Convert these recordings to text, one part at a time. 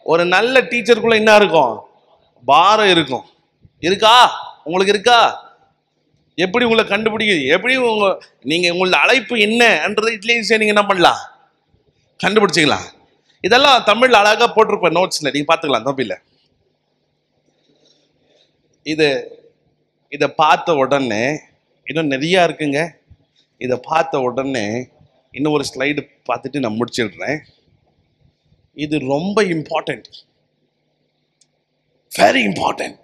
ஒரு நல்ல டீச்சருக்குள்ள என்ன இருக்கும் பாரம் இருக்கும் இருக்கா உங்களுக்கு இருக்கா எப்படி உங்களை கண்டுபிடிக்குது எப்படி உங்க நீங்க உங்களோட அழைப்பு என்னன்றது இதுலேயும் நீங்க என்ன பண்ணலாம் கண்டுபிடிச்சிக்கலாம் இதெல்லாம் தமிழ்ல அழகா போட்டிருப்பேன் நோட்ஸ்ல நீங்க பாத்துக்கலாம் தப்பில்ல இது இதை பார்த்த உடனே இன்னும் நிறையா இருக்குங்க இதை பார்த்த உடனே இன்னும் ஒரு ஸ்லைடு பார்த்துட்டு நான் முடிச்சிடுறேன் இது ரொம்ப இம்பார்ட்டன்ட் வெரி இம்பார்ட்டன்ட்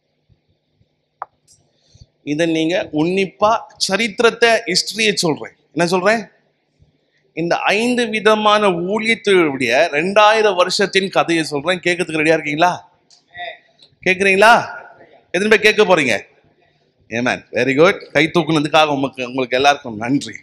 இதை நீங்க உன்னிப்பா சரித்திரத்தை ஹிஸ்டரியை சொல்றேன் என்ன சொல்றேன் இந்த ஐந்து விதமான ஊழியத்துடைய ரெண்டாயிரம் வருஷத்தின் கதையை சொல்றேன் கேட்கறதுக்கு ரெடியா இருக்கீங்களா கேட்குறீங்களா எத்தனை பேர் கேட்க போறீங்க ஏமேன் வெரி குட் கை தூக்குனதுக்காக உங்களுக்கு உங்களுக்கு எல்லாருக்கும் நன்றி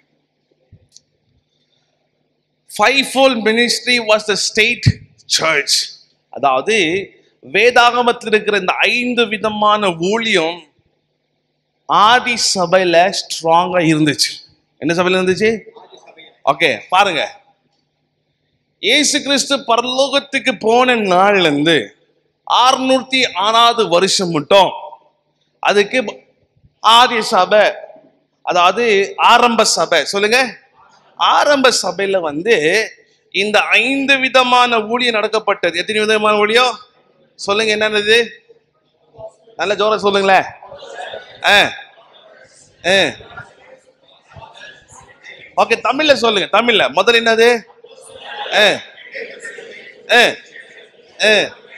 five fold ministry was the state church அதாவது வேதாகமத்தில் இருக்கிற இந்த ஐந்து விதமான ஊழியம் ஆதி சபையில ஸ்ட்ராங்கா இருந்துச்சு என்ன சபையில இருந்துச்சு ஓகே பாருங்க இயேசு கிறிஸ்து பரலோகத்துக்கு போன நாள்ல இருந்து ஆறுநூத்தி ஆறாவது வருஷம் மட்டும் அதுக்கு ஆதி சபை அதாவது ஆரம்ப சபை சொல்லுங்க ஆரம்ப சபையில வந்து இந்த ஐந்து விதமான ஊழியம் நடக்கப்பட்டது எத்தனை விதமான ஊழியம் சொல்லுங்க என்னன்னது நல்ல ஜோர சொல்லுங்களேன் ஆ ஆ ஓகே தமிழ்ல சொல்லுங்க தமிழ்ல முதல்ல என்னது ஆ ஆ ஆ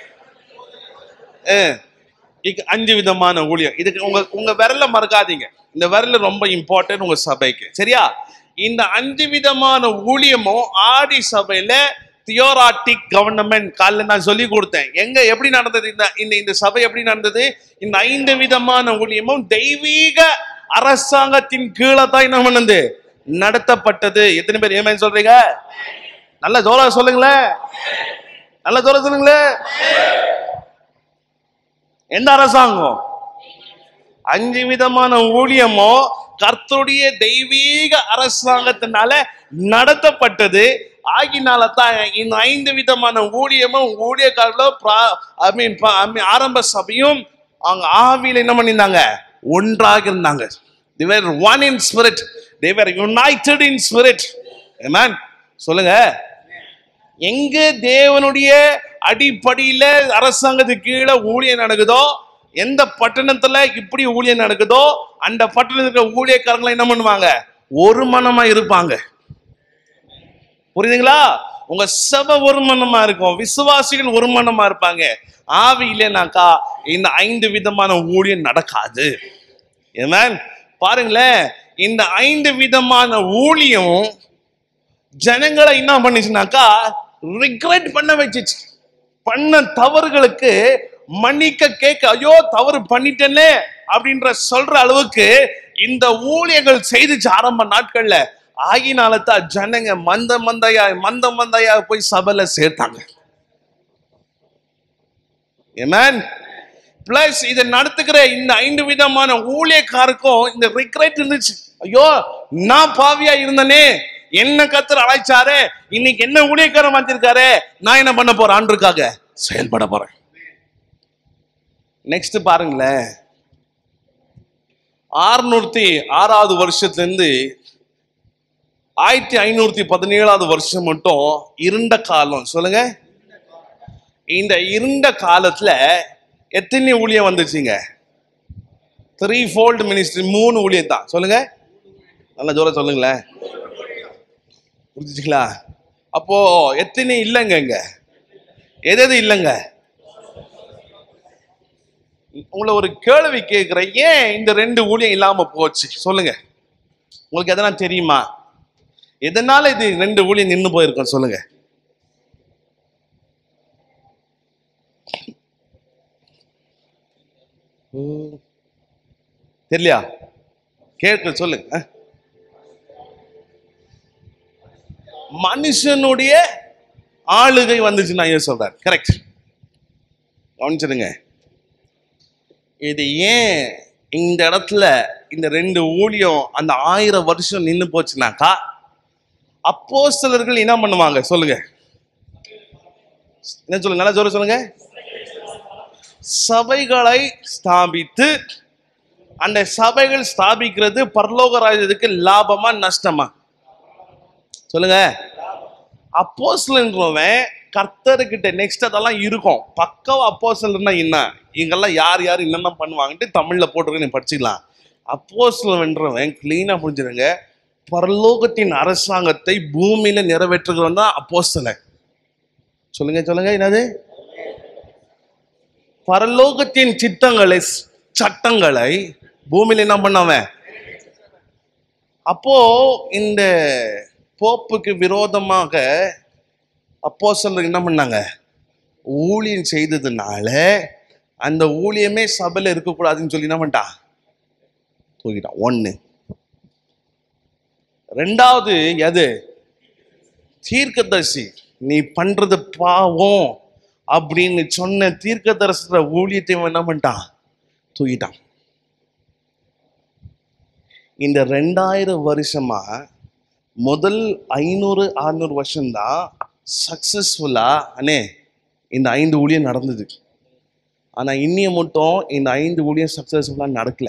ஆ இங்க அஞ்சு விதமான ஊழியம் இதுக்கு உங்க உங்க விரல மறக்காதீங்க இந்த விரல ரொம்ப இம்பார்ட்டன்ட் உங்க சபைக்கு சரியா இந்த அஞ்சு விதமான ஊழியமும் ஆதி சபையில தியோராட்டிக் கவர்னமெண்ட் காலைல நான் சொல்லி கொடுத்தேன் எங்க எப்படி நடந்தது இந்த இந்த இந்த சபை எப்படி நடந்தது இந்த ஐந்து விதமான ஊழியமும் தெய்வீக அரசாங்கத்தின் கீழே தான் என்ன பண்ணது நடத்தப்பட்டது எத்தனை பேர் ஏமேன் சொல்றீங்க நல்ல ஜோரா சொல்லுங்களேன் நல்ல ஜோரா சொல்லுங்களேன் எந்த அரசாங்கம் அஞ்சு விதமான ஊழியமோ கர்த்தருடைய தெய்வீக அரசாங்கத்தினால நடத்தப்பட்டது ஆகினால தான் இந்த ஐந்து விதமான ஊழியமும் ஊழியக்காரர்களும் ஐ மீன் ஆரம்ப சபையும் அவங்க ஆவியில் என்ன பண்ணியிருந்தாங்க ஒன்றாக இருந்தாங்க they were one in spirit they were united in spirit மேன் சொல்லுங்க எங்க தேவனுடைய அடிப்படையில அரசாங்கத்துக்கு கீழே ஊழியம் நடக்குதோ எந்த பட்டணத்துல இப்படி ஊழியம் நடக்குதோ அந்த பட்டணத்துல ஊழியக்காரங்களை என்ன பண்ணுவாங்க ஒரு மனமா இருப்பாங்க புரியுதுங்களா உங்க சபை ஒரு மனமா இருக்கும் விசுவாசிகள் ஒரு மனமா இருப்பாங்க ஆவி இல்லைனாக்கா இந்த ஐந்து விதமான ஊழியம் நடக்காது ஏமேன் பாருங்களேன் இந்த ஐந்து விதமான ஊழியம் ஜனங்களை என்ன பண்ணிச்சுனாக்கா ரிக்ரெட் பண்ண வச்சுச்சு பண்ண தவறுகளுக்கு மன்னிக்க கேட்க ஐயோ தவறு பண்ணிட்டேனே அப்படின்ற சொல்ற அளவுக்கு இந்த ஊழியர்கள் செய்துச்சு ஆரம்ப நாட்கள்ல ஆகினால தான் ஜனங்க மந்த மந்தையா மந்த மந்தையா போய் சபையில சேர்த்தாங்க ஏமேன் பிளஸ் இதை நடத்துகிற இந்த ஐந்து விதமான ஊழியக்காருக்கும் இந்த ரிக்ரெட் இருந்துச்சு ஐயோ நான் பாவியா இருந்தனே என்ன கத்துற அழைச்சாரு இன்னைக்கு என்ன ஊழியக்காரன் வந்திருக்காரு நான் என்ன பண்ண போறேன் ஆண்டுக்காக செயல்பட போறேன் நெக்ஸ்ட் பாருங்களேன் ஆறுநூத்தி ஆறாவது வருஷத்துல இருந்து ஆயிரத்தி ஐநூத்தி பதினேழாவது வருஷம் மட்டும் இருண்ட காலம் சொல்லுங்க இந்த இருண்ட காலத்துல எத்தனை ஊழியம் வந்துச்சுங்க த்ரீ ஃபோல்டு மினிஸ்ட்ரி மூணு ஊழியம் தான் சொல்லுங்க நல்ல ஜோர சொல்லுங்களேன் புரிஞ்சுச்சுங்களா அப்போ எத்தனை இல்லைங்க இங்க எது எது இல்லைங்க உங்களை ஒரு கேள்வி கேட்கிறேன் ஏன் இந்த ரெண்டு ஊழியம் இல்லாம போச்சு சொல்லுங்க உங்களுக்கு எதனா தெரியுமா எதனால இது ரெண்டு ஊழியம் நின்று போயிருக்கோம் சொல்லுங்க ம். தெரியலையா கேட்க சொல்லுங்க அஹ். மனுஷனுடைய ஆளுகை வந்துச்சு நான் ஏன் சொல்றேன் கரெக்ட் கவனிச்சிடுங்க இது ஏன் இந்த இடத்துல இந்த ரெண்டு ஊழியம் அந்த ஆயிரம் வருஷம் நின்று போச்சுனாக்கா அப்போஸ்தலர்கள் என்ன பண்ணுவாங்க சொல்லுங்க என்ன சொல்லுங்க நல்லா சொல்ல சொல்லுங்க சபைகளை ஸ்தாபித்து அந்த சபைகள் ஸ்தாபிக்கிறது பரலோக ராஜ்யத்துக்கு லாபமா நஷ்டமா சொல்லுங்க அப்போஸ்லன்றவன் கர்த்தர்கிட்ட நெக்ஸ்ட் அதெல்லாம் இருக்கும் பக்கம் அப்போஸ்லர்னா என்ன இங்கெல்லாம் யார் யார் என்னென்ன பண்ணுவாங்கன்ட்டு தமிழ்ல போட்டுருக்கு நீ படிச்சுக்கலாம் அப்போஸ்லன்றவன் கிளீனா புரிஞ்சிருங்க பரலோகத்தின் அரசாங்கத்தை பூமியில நிறைவேற்றுகிறவன் தான் அப்போஸ்தலன் சொல்லுங்க சொல்லுங்க என்னது பரலோகத்தின் சித்தங்களை சட்டங்களை பூமியில என்ன பண்ணவன் அப்போ இந்த போப்புக்கு விரோதமாக அப்போ என்ன பண்ணாங்க ஊழியம் செய்ததுனால அந்த ஊழியமே சபையில இருக்கக்கூடாதுன்னு சொல்லி என்ன பண்ணிட்டான் தூக்கிட்டான் ஒண்ணு ரெண்டாவது எது தீர்க்கதரிசி நீ பண்றது பாவம் அப்படின்னு சொன்ன தீர்க்கதரிசன ஊழியத்தை இவன் என்ன பண்ணிட்டான் தூக்கிட்டான் இந்த ரெண்டாயிரம் வருஷமா முதல் ஐநூறு அறுநூறு வருஷம்தான் சக்சஸ்ஃபுல்லா அண்ணே இந்த ஐந்து ஊழியம் நடந்தது ஆனா இன்னிய மட்டும் இந்த ஐந்து ஊழியம் சக்சஸ்ஃபுல்லா நடக்கல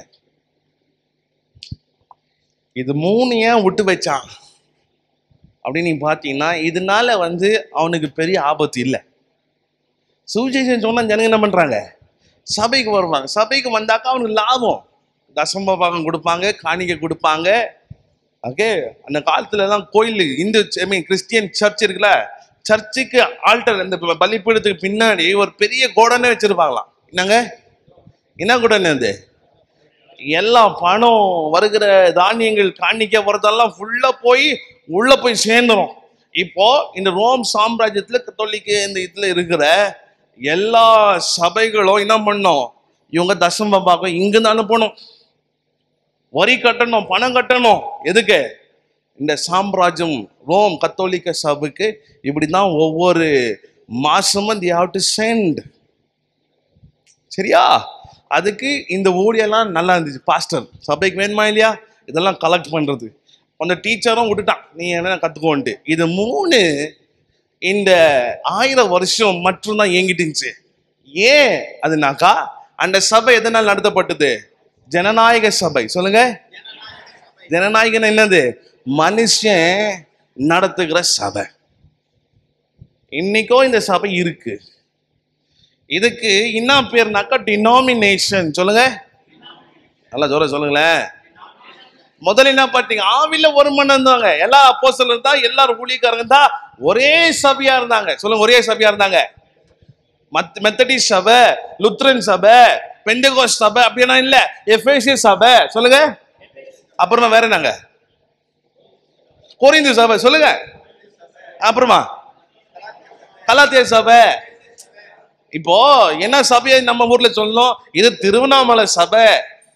இது மூணு ஏன் விட்டு வச்சான் அப்படின்னு நீ பார்த்தீங்கன்னா இதனால வந்து அவனுக்கு பெரிய ஆபத்து இல்லை சுவிசேஷன் சொன்னா ஜனங்க என்ன பண்றாங்க சபைக்கு வருவாங்க சபைக்கு வந்தாக்கா அவனுக்கு லாபம் தசம பாகம் கொடுப்பாங்க காணிக்கை கொடுப்பாங்க ஓகே அந்த காலத்துல தான் கோயில் Hindu I mean Christian church இருக்குல்ல சர்ச்சுக்கு ஆல்டர் இந்த ப- பலிப்பீடத்துக்கு பின்னாடி ஒரு பெரிய கோடனே வச்சிருப்பாங்களாம் என்னங்க என்ன கோடன் அது எல்லா பணம் வருகிற தானியங்கள் காணிக்க வரதெல்லாம் ஃபுல்லா போய் உள்ள போய் சேர்ந்துரும் இப்போ இந்த ரோம் சாம்ராஜ்யத்துல கத்தோலிக்க இந்த இதுல இருக்கிற எல்லா சபைகளும் என்ன பண்ணும் இவங்க தசம பாகம் இங்கிருந்து அனுப்பணும் வரி கட்டணும் பணம் கட்டணும் எதுக்கு இந்த சாம்ராஜ்யம் ரோம் கத்தோலிக்க சபைக்கு இப்படிதான் ஒவ்வொரு மாசமும் தி ஹாவ் டு சென்ட் சரியா அதுக்கு இந்த ஊழியெல்லாம் நல்லா இருந்துச்சு பாஸ்டர் சபைக்கு வேணுமா இல்லையா இதெல்லாம் கலெக்ட் பண்றது அந்த டீச்சரும் விட்டுட்டான் நீ என்ன கத்துக்கோன்ட்டு இது மூணு இந்த ஆயிரம் வருஷம் மட்டும்தான் இயங்கிட்டு இருந்துச்சு ஏன் அதுனாக்கா அந்த சபை எதனால் நடத்தப்பட்டது ஜனநாயக சபை சொல்லுங்க ஜனநாயகன் என்னது மனுஷன் நடத்துகிற சபை இன்னைக்கும் இந்த சபை இருக்கு இதுக்கு என்ன பேர்னாக்கா டினாமினேஷன் சொல்லுங்க நல்லா சொல்ல சொல்லுங்களேன் முதல்ல என்ன பார்த்தீங்க ஆவில ஒரு மணி இருந்தாங்க எல்லா அப்போஸ்தலரும் இருந்தா எல்லாரும் ஊழியக்காரங்க இருந்தா ஒரே சபையா இருந்தாங்க சொல்லுங்க ஒரே சபையா இருந்தாங்க மத் மெத்தடிஸ்ட் சபை லுத்ரன் சபை பெந்தகோஸ் சபை அப்படின்னா இல்ல எஃபேசிய சபை சொல்லுங்க அப்புறமா வேற என்னங்க கோரிந்து சபை சொல்லுங்க அப்புறமா கலாத்திய சபை இப்போ என்ன சபையை நம்ம ஊர்ல சொல்லணும் இது திருவண்ணாமலை சபை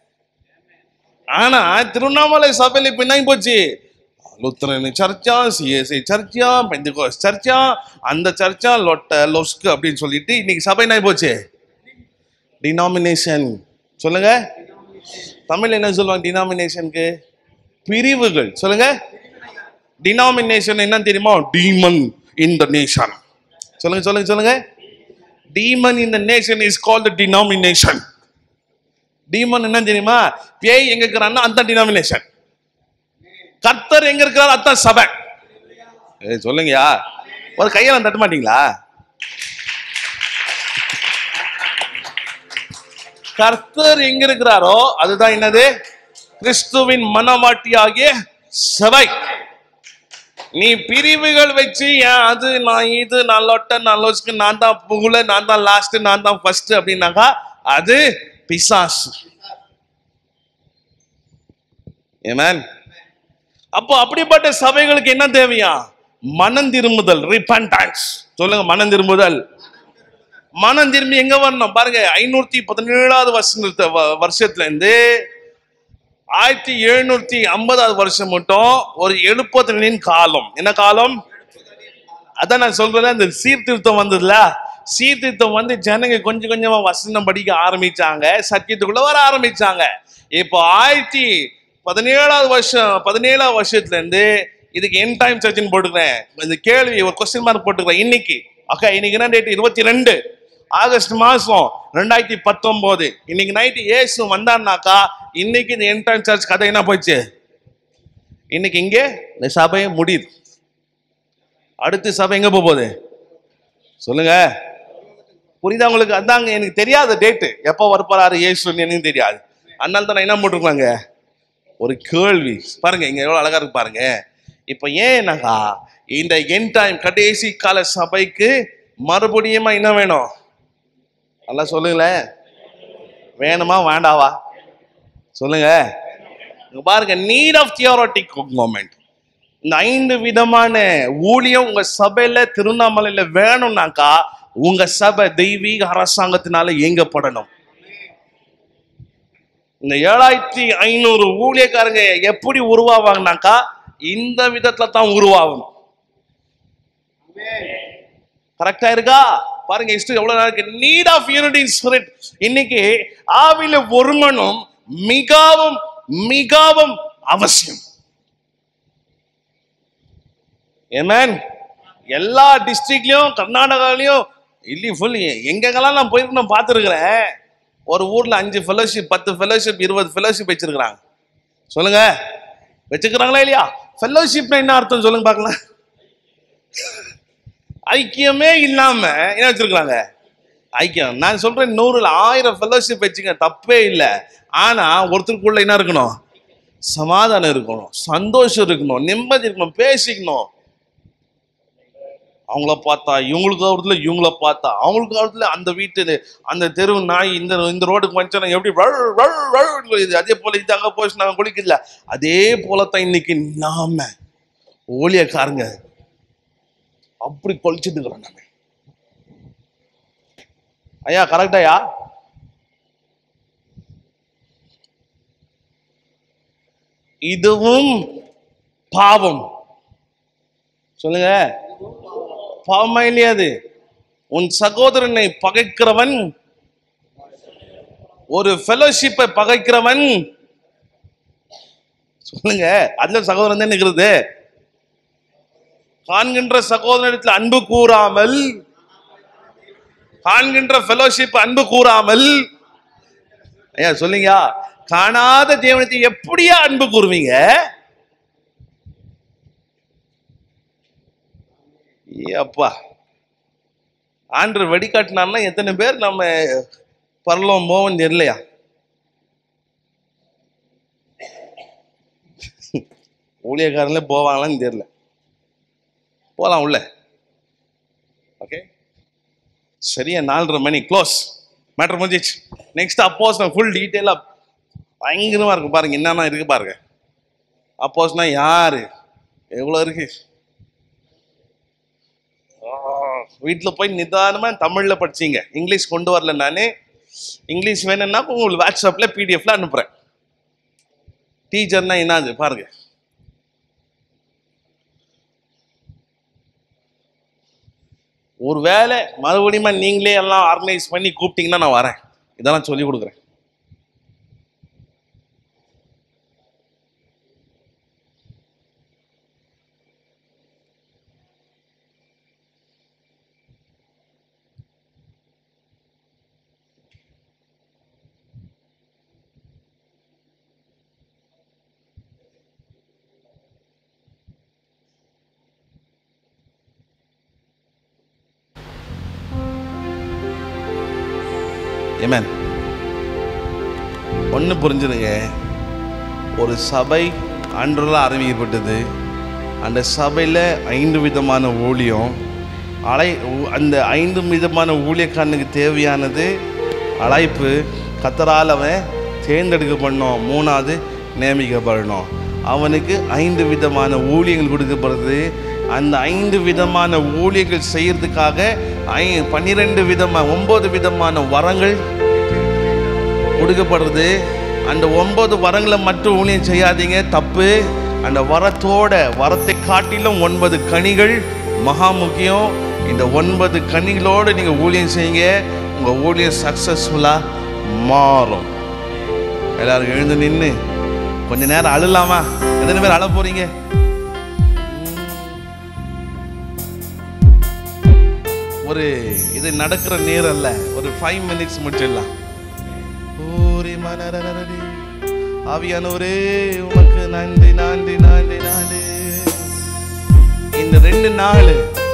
ஆனா திருவண்ணாமலை சபையில இப்ப என்ன போச்சு லுத்ரன் சர்ச்சா சிஎஸ்ஐ சர்ச்சா பெந்தகோஸ் சர்ச்சா அந்த சர்ச்சா லொட்ட லொஸ்கு அப்படின்னு சொல்லிட்டு இன்னைக்கு சபை என்ன போச்சு டினாமினேஷன் சொல்லுங்க தமிழ் என்ன சொல்லுவாங்க டினாமினேஷனுக்கு பிரிவுகள் சொல்லுங்க டினாமினேஷன் என்ன தெரியுமா டீமன் இன் த நேஷன் சொல்லுங்க சொல்லுங்க சொல்லுங்க demon in the nation is called denomination demon என்ன தெரியுமா பேய் எங்க இருக்கிறான்னா அந்த டினாமினேஷன் கர்த்தர் எங்க இருக்கிறார் அதான் சபை ஏய் சொல்லுங்கயா ஒரு கையெல்லாம் தட்ட மாட்டீங்களா கர்த்தர் எங்க இருக்கிறாரோ அதுதான் என்னது கிறிஸ்துவின் மனவாட்டியாகிய சபை நீ பிரிவுகள் வச்சு ஏன் அது நான் இது நான் லொட்ட நான் லொஸ்க்கு நான் தான் புகழ நான் தான் லாஸ்ட் நான் தான் ஃபர்ஸ்ட் அப்படின்னாக்கா அது பிசாசு ஏமேன் அப்போ அப்படிப்பட்ட சபைகளுக்கு என்ன தேவையா மனம் திரும்புதல் ரிப்பன்டன்ஸ் சொல்லுங்க மனம் திரும்புதல் மனம் திரும்பி எங்க வரணும் பாருங்க ஐநூத்தி பதினேழாவது வருஷத்துல வ- வருஷத்துல இருந்து ஆயிரத்தி எழுநூத்தி ஐம்பதாவது வருஷம் மட்டும் ஒரு எழுப்பத்தலின் காலம் என்ன காலம் அதான் நான் சொல்றேன் இந்த சீர்திருத்தம் வந்ததுல சீர்திருத்தம் வந்து ஜனங்க கொஞ்சம் கொஞ்சமா வசனம் படிக்க ஆரம்பிச்சாங்க சத்தியத்துக்குள்ள வர ஆரம்பிச்சாங்க இப்போ ஆயிரத்தி பதினேழாவது வருஷம் பதினேழாவது வருஷத்துல இருந்து இதுக்கு என் டைம் சர்ச்னு போட்டுக்கிறேன் இந்த கேள்வி ஒரு கொஸ்டின் மார்க் போட்டுக்கிறேன் இன்னைக்கு அக்கா இன்னைக்கு என்ன டேட் இருபத்தி ரெண்டு ஆகஸ்ட் மாசம் ரெண்டாயிரத்தி பத்தொன்பது இன்னைக்கு நைட்டு ஏசு வந்தான்னாக்கா இன்னைக்கு இந்த என்ட்ரன்ஸ் சர்ச் கதை என்ன போச்சு இன்னைக்கு இங்கே இந்த சபை முடியுது அடுத்த சபை எங்க போக போகுது சொல்லுங்க புரியுதா உங்களுக்கு அதாங்க எனக்கு தெரியாத டேட்டு எப்போ வரப்போறாரு ஏசுன்னு எனக்கு தெரியாது அதனால தான் நான் என்ன போட்டிருக்காங்க ஒரு கேள்வி பாருங்க இங்க எவ்வளவு அழகா இருக்கு பாருங்க இப்ப ஏன்னாக்கா இந்த என் டைம் கடைசி கால சபைக்கு மறுபடியுமா என்ன வேணும் நல்லா சொல்லுங்களேன் வேணுமா வேண்டாவா சொல்லுங்க இங்க பாருங்க நீட் ஆஃப் தியோரட்டிக் மூமெண்ட் இந்த ஐந்து விதமான ஊழியம் உங்க சபையில திருவண்ணாமலையில வேணும்னாக்கா உங்க சபை தெய்வீக அரசாங்கத்தினால இயங்கப்படணும் இந்த ஏழாயிரத்தி ஐநூறு ஊழியக்காரங்க எப்படி உருவாவாங்கனாக்கா இந்த விதத்துல தான் உருவாகணும் கரெக்டா இருக்கா பாருங்க இஷ்டம் எவ்வளவு நாளைக்கு நீட் ஆஃப் யூனிட்டி ஸ்பிரிட் இன்னைக்கு ஆவில ஒருமனும் மிகவும் மிகவும் அவசியம் ஏமேன் எல்லா டிஸ்ட்ரிக்ட்லயும் கர்நாடகாலையும் இல்லி ஃபுல் எங்கெங்கெல்லாம் நான் போயிருக்கு நான் பார்த்துருக்குறேன் ஒரு ஊர்ல அஞ்சு ஃபெலோஷிப் பத்து ஃபெலோஷிப் இருபது ஃபெலோஷிப் வச்சிருக்கிறாங்க சொல்லுங்க வச்சுக்கிறாங்களா இல்லையா ஃபெலோஷிப்னா என்ன அர்த்தம் சொல்லுங்க பார்க்கலாம் ஐக்கியமே இல்லாம என்ன வச்சிருக்கிறாங்க ஐக்கியம் நான் சொல்றேன் நூறுல ஆயிரம் ஃபெலோஷிப் வச்சுங்க தப்பே இல்லை ஆனா ஒருத்தருக்குள்ள என்ன இருக்கணும் சமாதானம் இருக்கணும் சந்தோஷம் இருக்கணும் நிம்மதி இருக்கணும் பேசிக்கணும் அவங்கள பார்த்தா இவங்களுக்கு அவரத்துல இவங்கள பார்த்தா அவங்களுக்கு அவரத்துல அந்த வீட்டு அந்த தெரு நாய் இந்த இந்த ரோடுக்கு வந்துச்சா எப்படி வழ், வழ், வழ்னு சொல்லுது. அதே போல இது அங்க போச்சு நாங்க குளிக்கல அதே போலத்தான் இன்னைக்கு நாம ஊழியக்காரங்க அப்படி கொலிச்சிட்டு இருக்கிறோம் நாம ஐயா கரெக்டாயா இதுவும் பாவம் சொல்லுங்க பாவமா இல்லையா அது உன் சகோதரனை பகைக்கிறவன் ஒரு ஃபெலோஷிப்பை பகைக்கிறவன் சொல்லுங்க அதுல சகோதரன் தான் இருக்கிறது காண்கின்ற சகோதரத்தில் அன்பு கூறாமல் காண்கின்ற ஃபெலோஷிப் அன்பு கூறாமல் ஐயா சொல்லுங்க காணாத தேவனத்தை எப்படியா அன்பு கூறுவீங்க ஏ அப்பா ஆண்டு வெடிக்காட்டினார்னா எத்தனை பேர் நம்ம பரலோம் போவோம் தெரியலையா ஊழியக்காரங்களே போவாங்களான்னு தெரியல போகலாம் உள்ள ஓகே சரியா நாலரை மணி க்ளோஸ் மேட்ரு முடிஞ்சிச்சு நெக்ஸ்ட் அப்போஸ் நான் ஃபுல் டீட்டெயிலாக பயங்கரமாக இருக்கு பாருங்க என்னென்ன இருக்கு பாருங்க அப்போஸ்னா யாரு எவ்வளோ இருக்கு வீட்டில் போய் நிதானமாக தமிழில் படிச்சீங்க இங்கிலீஷ் கொண்டு வரல நான் இங்கிலீஷ் வேணும்னா உங்களுக்கு வாட்ஸ்அப்பில் பிடிஎஃப்ல அனுப்புகிறேன் டீச்சர்னா என்னது பாருங்க ஒரு வேளை மறுபடியும் நீங்களே எல்லாம் ஆர்கனைஸ் பண்ணி கூப்பிட்டீங்கன்னா நான் வரேன் இதெல்லாம் சொல்லி கொடுக்குறேன் ஏமேன் ஒன்று புரிஞ்சுதுங்க ஒரு சபை அன்றெல்லாம் அறிவிக்கப்பட்டது அந்த சபையில் ஐந்து விதமான ஊழியம் அலை ஊ- அந்த ஐந்து விதமான ஊழியக்காரனுக்கு தேவையானது அழைப்பு கத்தரால் அவன் தேர்ந்தெடுக்கப்படணும் மூணாவது நியமிக்கப்படணும் அவனுக்கு ஐந்து விதமான ஊழியங்கள் கொடுக்கப்படுது அந்த ஐந்து விதமான ஊழியங்கள் செய்யறதுக்காக ஐ பன்னிரெண்டு விதமாக ஒன்பது விதமான வரங்கள் கொடுக்கப்படுறது அந்த ஒன்பது வரங்களை மட்டும் ஊழியம் செய்யாதீங்க தப்பு அந்த வரத்தோட வரத்தை காட்டிலும் ஒன்பது கனிகள் மகா முக்கியம் இந்த ஒன்பது கனிகளோடு நீங்கள் ஊழியம் செய்யுங்க உங்கள் ஊழியம் சக்ஸஸ்ஃபுல்லாக மாறும் எல்லாரும் எழுந்து நின்று கொஞ்ச நேரம் அழலாமா எத்தனை பேர் அழ போறீங்க ஒரு இது நடக்கிற நேரம் அல்ல ஒரு ஃபைவ் மினிட்ஸ் முடிச்சிடலாம் ஓரி மனரரரரி. ஆவியானவரே உமக்கு நன்றி நன்றி நன்றி நன்றி இந்த ரெண்டு நாள்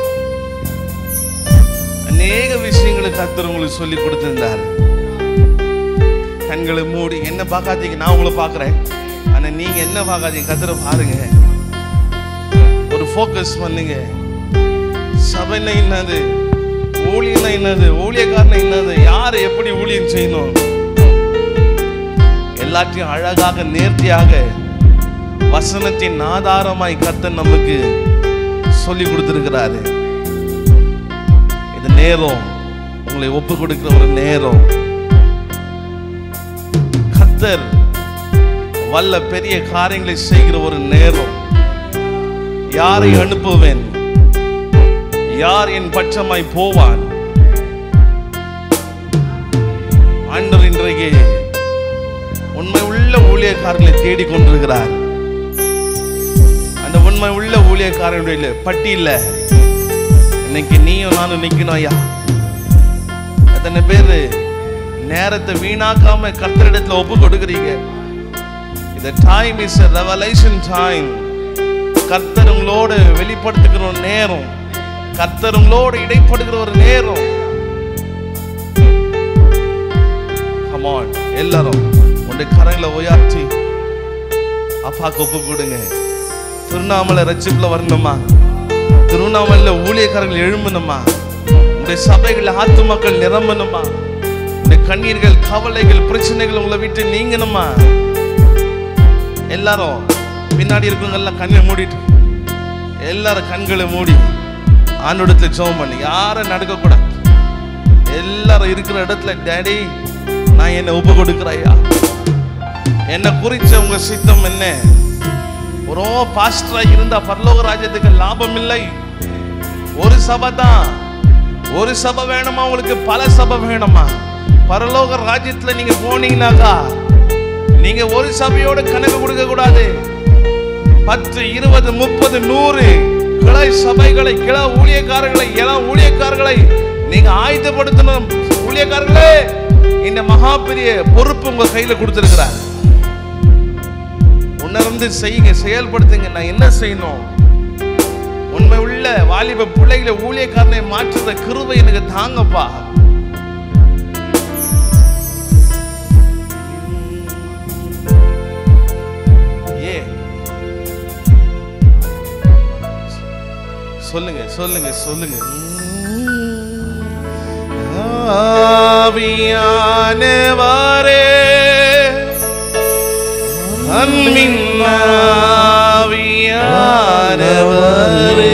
அநேக விஷயங்களை கர்த்தர் உங்களுக்கு சொல்லி கொடுத்திருந்தார் கண்களை மூடி என்ன பார்க்காதீங்க நான் உங்களை பார்க்குறேன் ஆனா நீங்க என்ன பார்க்காதீங்க கர்த்தரை பாருங்க ஒரு ஃபோக்கஸ் பண்ணுங்க சபைனா என்னது ஊழியனா என்னது ஊழியக்காரனா என்னது யார் எப்படி ஊழியம் செய்யணும் எல்லாத்தையும் அழகாக நேர்த்தியாக வசனத்தின் ஆதாரமாய் கர்த்தர் நமக்கு சொல்லி கொடுத்திருக்கிறாரு இது நேரம் உங்களை ஒப்பு கொடுக்கிற ஒரு நேரம் கர்த்தர் வல்ல பெரிய காரியங்களை செய்கிற ஒரு நேரம் யாரை அனுப்புவேன் யார் என் பட்சமாய் போவான் ஆண்டவர் இன்றைக்கு உண்மை உள்ள ஊழியக்காரர்களை தேடிக் கொண்டிருக்கிறார் அந்த உண்மை உள்ள ஊழியக்காரனுடைய பட்டியல இன்னைக்கு நீயும் நானும் நிக்கணும் ஐயா எத்தனை பேரு நேரத்தை வீணாக்காம கர்த்தரிடத்துல ஒப்பு கொடுக்குறீங்க இந்த டைம் இஸ் ரெவலேஷன் டைம் கர்த்தர் உங்களோடு வெளிப்படுத்துகிற ஒரு நேரம் கர்த்தர் உங்களோடு இடைப்படுகிற ஒரு நேரம் கமான் எல்லாரும் உங்களுடைய கரங்களை உயர்த்தி அப்பாக்கு ஒப்பு கொடுங்க திருவண்ணாமலை ரட்சிப்புல வரணுமா திருவண்ணாமலையில ஊழியக்காரர்கள் எழும்பணுமா உங்களுடைய சபைகள் ஆத்து மக்கள் நிரம்பணுமா உங்களுடைய கண்ணீர்கள் கவலைகள் பிரச்சனைகள் உங்களை விட்டு நீங்கணுமா எல்லாரும் பின்னாடி இருக்கவங்க எல்லாம் கண்ணை மூடிட்டு எல்லாரும் கண்களை மூடி ஆண்டோடத்துல ஜெபம் பண்ணி யாரும் நடக்க கூடாது எல்லாரும் இருக்கிற இடத்துல டேடி நான் என்ன ஒப்பு கொடுக்குறையா என்ன குறிச்ச உங்க சித்தம் என்ன ஒரு பாஸ்டரா இருந்தா பரலோக ராஜ்யத்துக்கு லாபம் இல்லை ஒரு சபை தான் ஒரு சபை வேணுமா உங்களுக்கு பல சபை வேணுமா பரலோக ராஜ்யத்துல நீங்க போனீங்கன்னாக்கா நீங்க ஒரு சபையோட கணக்கு கொடுக்க கூடாது பத்து இருபது முப்பது நூறு கிளை சபைகளை கிளை ஊழியக்காரர்களை இளம் ஊழியக்காரர்களை நீங்க ஆயுதப்படுத்தணும் ஊழியக்காரர்களே இந்த மகா பெரிய பொறுப்பு உங்க கையில கொடுத்திருக்கிறார் உணர்ந்து செய்யுங்க செயல்படுத்துங்க நான் என்ன செய்யணும் உண்மை உள்ள வாலிப பிள்ளைகளை ஊழியக்காரனை மாற்றுற கிருபை எனக்கு தாங்கப்பா ஏ சொல்லுங்க சொல்லுங்க சொல்லுங்க ஆவியானவரே அன்பின் ஆவியானவரே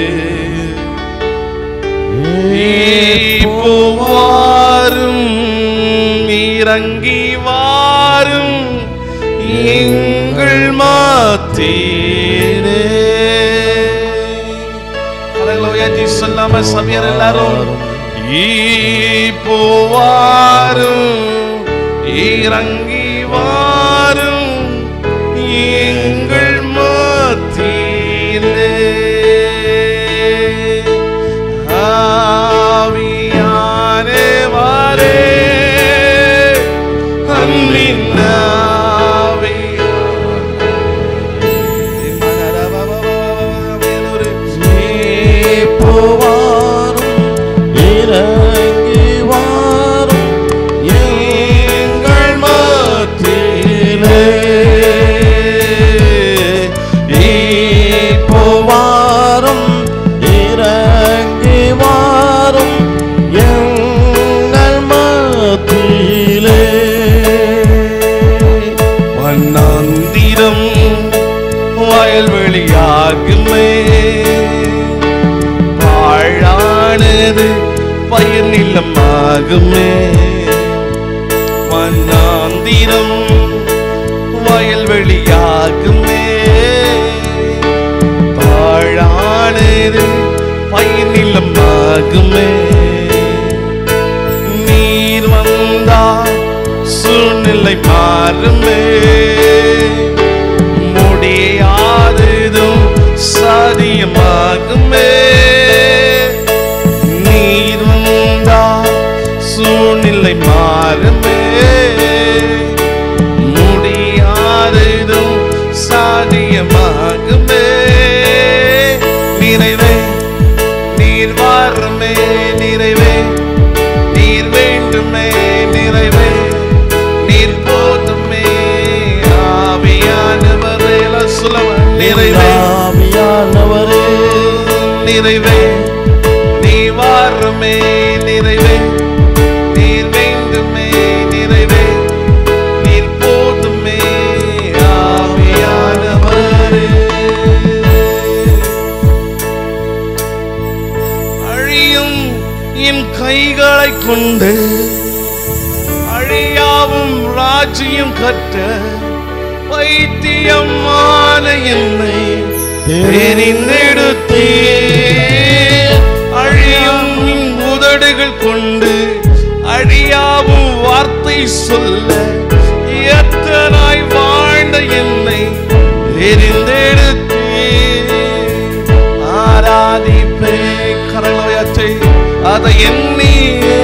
இப்போ வாரும் இறங்கி வாரும் எங்கள் மாத்தீரே கரங்களை உயர்த்தி சொல்லாம சபையர் எல்லாரும் இப்போ வாரும் இறங்கி வாரும் எங்கள் மத்தியிலே ஆவியானவரே அன்பின் ஆவியானவரே போவாரும் இறங்கி வாரும் எங்கள் மத்தியிலே போவாரும் இறங்கி வாரும் எங்கள் மத்தியிலே வண்ணாந்திரம் வயல்வெளியாகுமே பாழானது பயிர் நிலமாகுமே வண்ணாந்திரம் வயல்வெளியாகுமே பாழானது பயிர் நிலமாகுமே நீர் வந்தால் சூழ்நிலை மாறுமே முடியாததும் சாதியமாகுமே நீர் நிறைவே நீ வாருமே நிறைவே நீர் வேண்டுமே நிறைவே நீர் போதுமே ஆவியானவரே அழியும் என் கைகளை கொண்டு அழியாவும் ராஜ்யம் கட்ட வைத்தியமான என்னை தெரிந்தெடுத்தே அழியும் என் உதடுகள் கொண்டு அழியாவும் வார்த்தை சொல்ல எத்தனாய் வாழ்ந்த என்னை தெரிந்தெடுத்தே ஆராதிப்பே கரலோயத்தை அதை எண்ணியே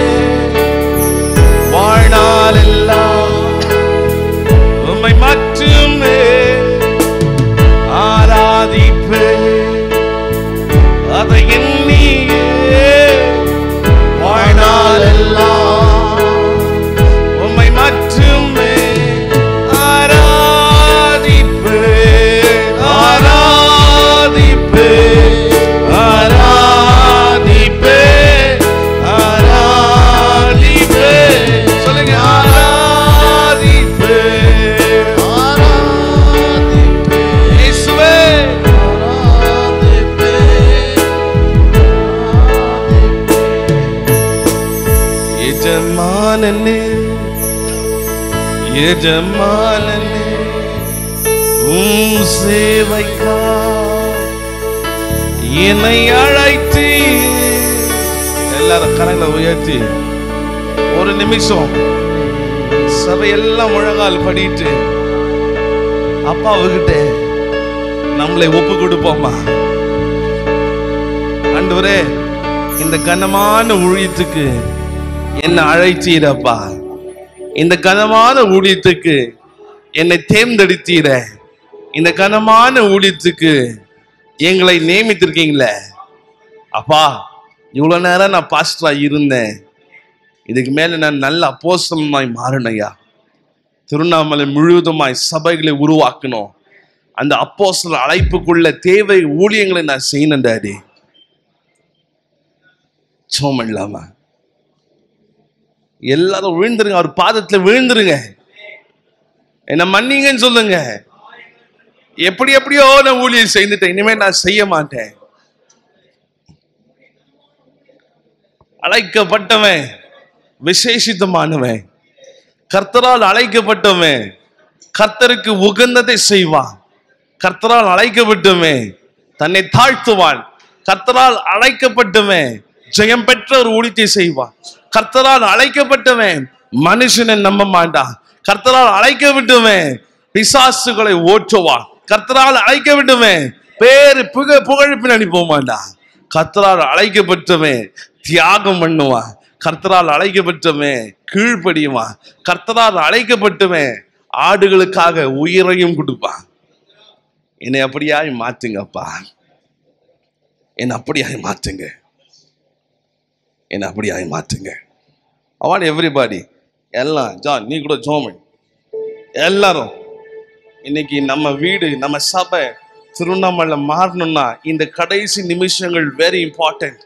வாழ்நாளெல்லாம் உம்மை மட்டுமே ஆராதிப்பே அதை எண்ணியே வாழ்நாளெல்லாம் உம்மை மட்டுமே ஆராதிப்பே ஆராதிப்பே ஆராதிப்பே ஆராதிப்பே சொல்லுங்க ஆராதிப்பே இயேசுவே எஜமானனே எஜமானனே உம் சேவைக்கா என்னை அழைத்து எல்லாரும் கரங்களை உயர்த்தி ஒரு நிமிஷம் சபையெல்லாம் முழங்கால் படிட்டு அப்பாவுகிட்ட நம்மளை ஒப்பு கொடுப்போமா ஆண்டவரே இந்த கனமான ஊழியத்துக்கு என்னை அழைத்தீரப்பா இந்த கனமான ஊழியத்துக்கு என்னை தேர்ந்தெடுத்தீர இந்த கனமான ஊழியத்துக்கு எங்களை நியமித்திருக்கீங்களே அப்பா இவ்வளவு நேரம் நான் பாஸ்டரா இருந்தேன் இதுக்கு மேல நான் நல்ல அப்போஸ்தலனாய் மாறினையா திருவண்ணாமலை முழுவதுமாய் சபைகளை உருவாக்கணும் அந்த அப்போஸ்தல அழைப்புக்குள்ள தேவை ஊழியங்களை நான் செய்யணும் டாடி சோம் இல்லாம எல்லாரும் விழுந்துருங்க அவர் பாதத்துல விழுந்துருங்க என்ன மன்னிங்கன்னு சொல்லுங்க எப்படி எப்படியோ நான் ஊழியம் செய்துட்டேன் இனிமே நான் செய்ய மாட்டேன் அழைக்கப்பட்டவன் விசேஷித்தமானவன் கர்த்தரால் அழைக்கப்பட்டவன் கர்த்தருக்கு உகந்ததை செய்வான் கர்த்தரால் அழைக்கப்பட்டவன் தன்னை தாழ்த்துவான் கர்த்தரால் அழைக்கப்பட்டவன் ஜெயம் பெற்ற ஒரு ஊழியத்தை செய்வான் கர்த்தரால் அழைக்கப்பட்டவன் மனுஷனை நம்ப மாட்டான் கர்த்தரால் அழைக்கப்பட்டவன் பிசாசுகளை ஓற்றுவான் கர்த்தரால் அழைக்கப்பட்டவன் பேரு புக புகழ் பின்னாடி போக மாட்டான் கர்த்தரால் அழைக்கப்பட்டவன் தியாகம் பண்ணுவான் கர்த்தரால் அழைக்கப்பட்டவன் கீழ்ப்படியுவான் கர்த்தரால் அழைக்கப்பட்டவன் ஆடுகளுக்காக உயிரையும் கொடுப்பான் என்னை அப்படியாய் மாத்துங்கப்பா என்னை அப்படியாய் மாத்துங்க என்னை அப்படியாய் மாத்துங்க அவார்டு எவ்ரிபாடி எல்லாம் ஜான் நீ கூட ஜோமன் எல்லாரும் இன்னைக்கு நம்ம வீடு நம்ம சபை திருவண்ணாமலை மாறணும்னா இந்த கடைசி நிமிஷங்கள் வெரி இம்பார்ட்டன்ட்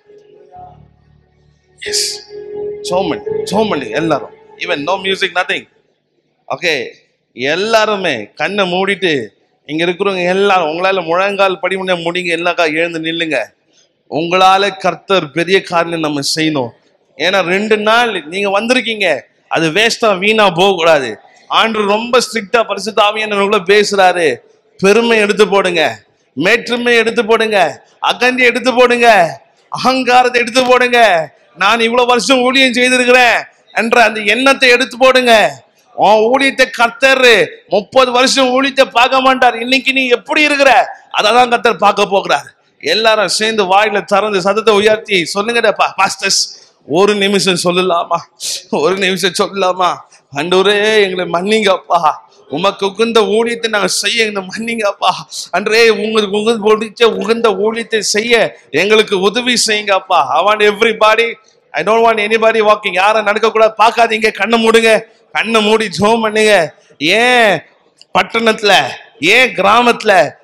எஸ் சோமன் சோமன் எல்லாரும் even no music nothing okay எல்லாருமே கண்ணை மூடிட்டு இங்க இருக்கிறவங்க எல்லாரும் உங்களால முழங்கால் படி முடிய முடிங்க எல்லாக்கா எழுந்து நில்லுங்க உங்களால கர்த்தர் பெரிய காரியம் நம்ம செய்யணும் ஏன்னா ரெண்டு நாள் நீங்க வந்திருக்கீங்க அது வேஸ்டா வீணா போக கூடாது ஆண்டு ரொம்ப ஸ்ட்ரிக்டா பரிசுத்தாவியான பேசுறாரு பெருமை எடுத்து போடுங்க மேற்றுமை எடுத்து போடுங்க அகந்தி எடுத்து போடுங்க அகங்காரத்தை எடுத்து போடுங்க நான் இவ்வளவு வருஷம் ஊழியம் செய்திருக்கிறேன் என்ற அந்த எண்ணத்தை எடுத்து போடுங்க உன் ஊழியத்தை கர்த்தர் முப்பது வருஷம் ஊழியத்தை பார்க்க மாட்டார் இன்னைக்கு நீ எப்படி இருக்கிற அததான் கர்த்தர் பார்க்க போகிறார் எல்லாரும் சேர்ந்து வாயில திறந்து சத்தத்தை உயர்த்தி சொல்லுங்கடா பாஸ்டர்ஸ் ஒரு நிமிஷம் சொல்லலாமா ஒரு நிமிஷம் சொல்லலாமா அண்டூரே எங்களை மன்னிங்கப்பா உமக்கு உகுந்த ஊழியத்தை நாங்கள் செய்ய எங்களை மன்னிங்கப்பா அன்றே உங்களுக்கு உகுந்த பிடிச்ச உகுந்த ஊழியத்தை செய்ய எங்களுக்கு உதவி செய்யுங்கப்பா I want everybody I don't want anybody walking யாரும் நடக்கக்கூடாது பார்க்காதீங்க கண்ணை மூடுங்க கண்ணை மூடி ஜோம் பண்ணுங்க ஏன் பட்டணத்துல ஏன் கிராமத்துல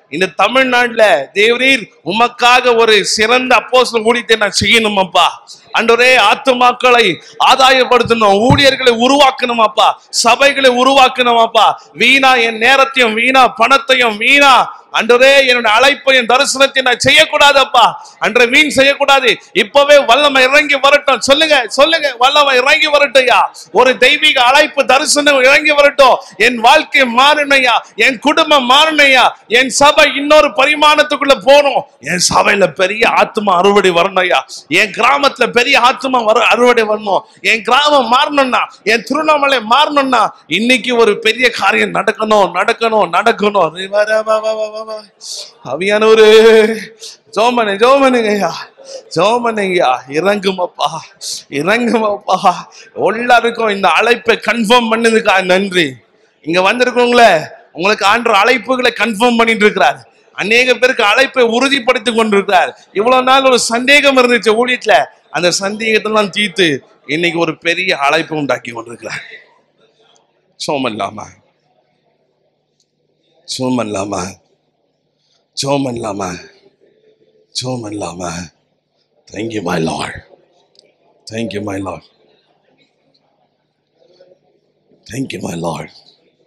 இந்த தமிழ்நாட்டுல தேவரீர் உமக்காக ஒரு சிறந்த அப்போஸ்தல ஊழியத்தை நான் செய்யணும் அப்பா அன்றரே ஆத்துமாக்களை ஆதாயப்படுத்தணும் ஊழியர்களை உருவாக்கணும் அப்பா சபைகளை உருவாக்கணும் அப்பா வீணா என் நேரத்தையும் வீணா பணத்தையும் வீணா அன்றரே என்னோட அழைப்பையும் தரிசனத்தை நான் செய்யக்கூடாதப்பா அன்றை வீண் செய்யக்கூடாது இப்பவே வல்லமை இறங்கி வரட்டும் சொல்லுங்க சொல்லுங்க வல்லமை இறங்கி வரட்டும்யா ஒரு தெய்வீக அழைப்பு தரிசனம் இறங்கி வரட்டும் என் வாழ்க்கை மாறணையா என் குடும்பம் மாறணையா என் சபை இன்னொரு பரிமாணத்துக்குள்ள போகணும் என் சபையில பெரிய ஆத்மா அறுவடை வரணும்யா என் கிராமத்துல பெரிய ஆத்மா வர அறுவடை வரணும் என் கிராமம் மாறணும்னா என் திருவண்ணாமலை மாறணும்னா இன்னைக்கு ஒரு பெரிய காரியம் நடக்கணும் நடக்கணும் நடக்கணும் ரே வா ரா வா வா வா வா வா. அவியானவரு ஜோமனு ஜோமனுங்கய்யா ஜோமனுங்கய்யா இறங்குமப்பா இறங்குமப்பா எல்லாருக்கும் இந்த அழைப்பை கன்ஃபார்ம் பண்ணதுக்கா நன்றி இங்க வந்திருக்கவங்கள உங்களுக்கு ஆண்டு அழைப்புகளை கன்ஃபார்ம் பண்ணிட்டு இருக்கிறார் அநேக பேருக்கு அழைப்பை உறுதிப்படுத்தி கொண்டிருக்கிறார் இவ்வளவு நாள் ஒரு சந்தேகம் இருந்துச்சு ஊழியத்துல அந்த சந்தேகத்தெல்லாம் தீர்த்து இன்னைக்கு ஒரு பெரிய அழைப்பு உண்டாக்கி கொண்டிருக்கிறார் சோமல்லாமா சோமல்லாமா சோமல்லாமா சோமல்லாமா thank you my lord thank you my lord thank you my lord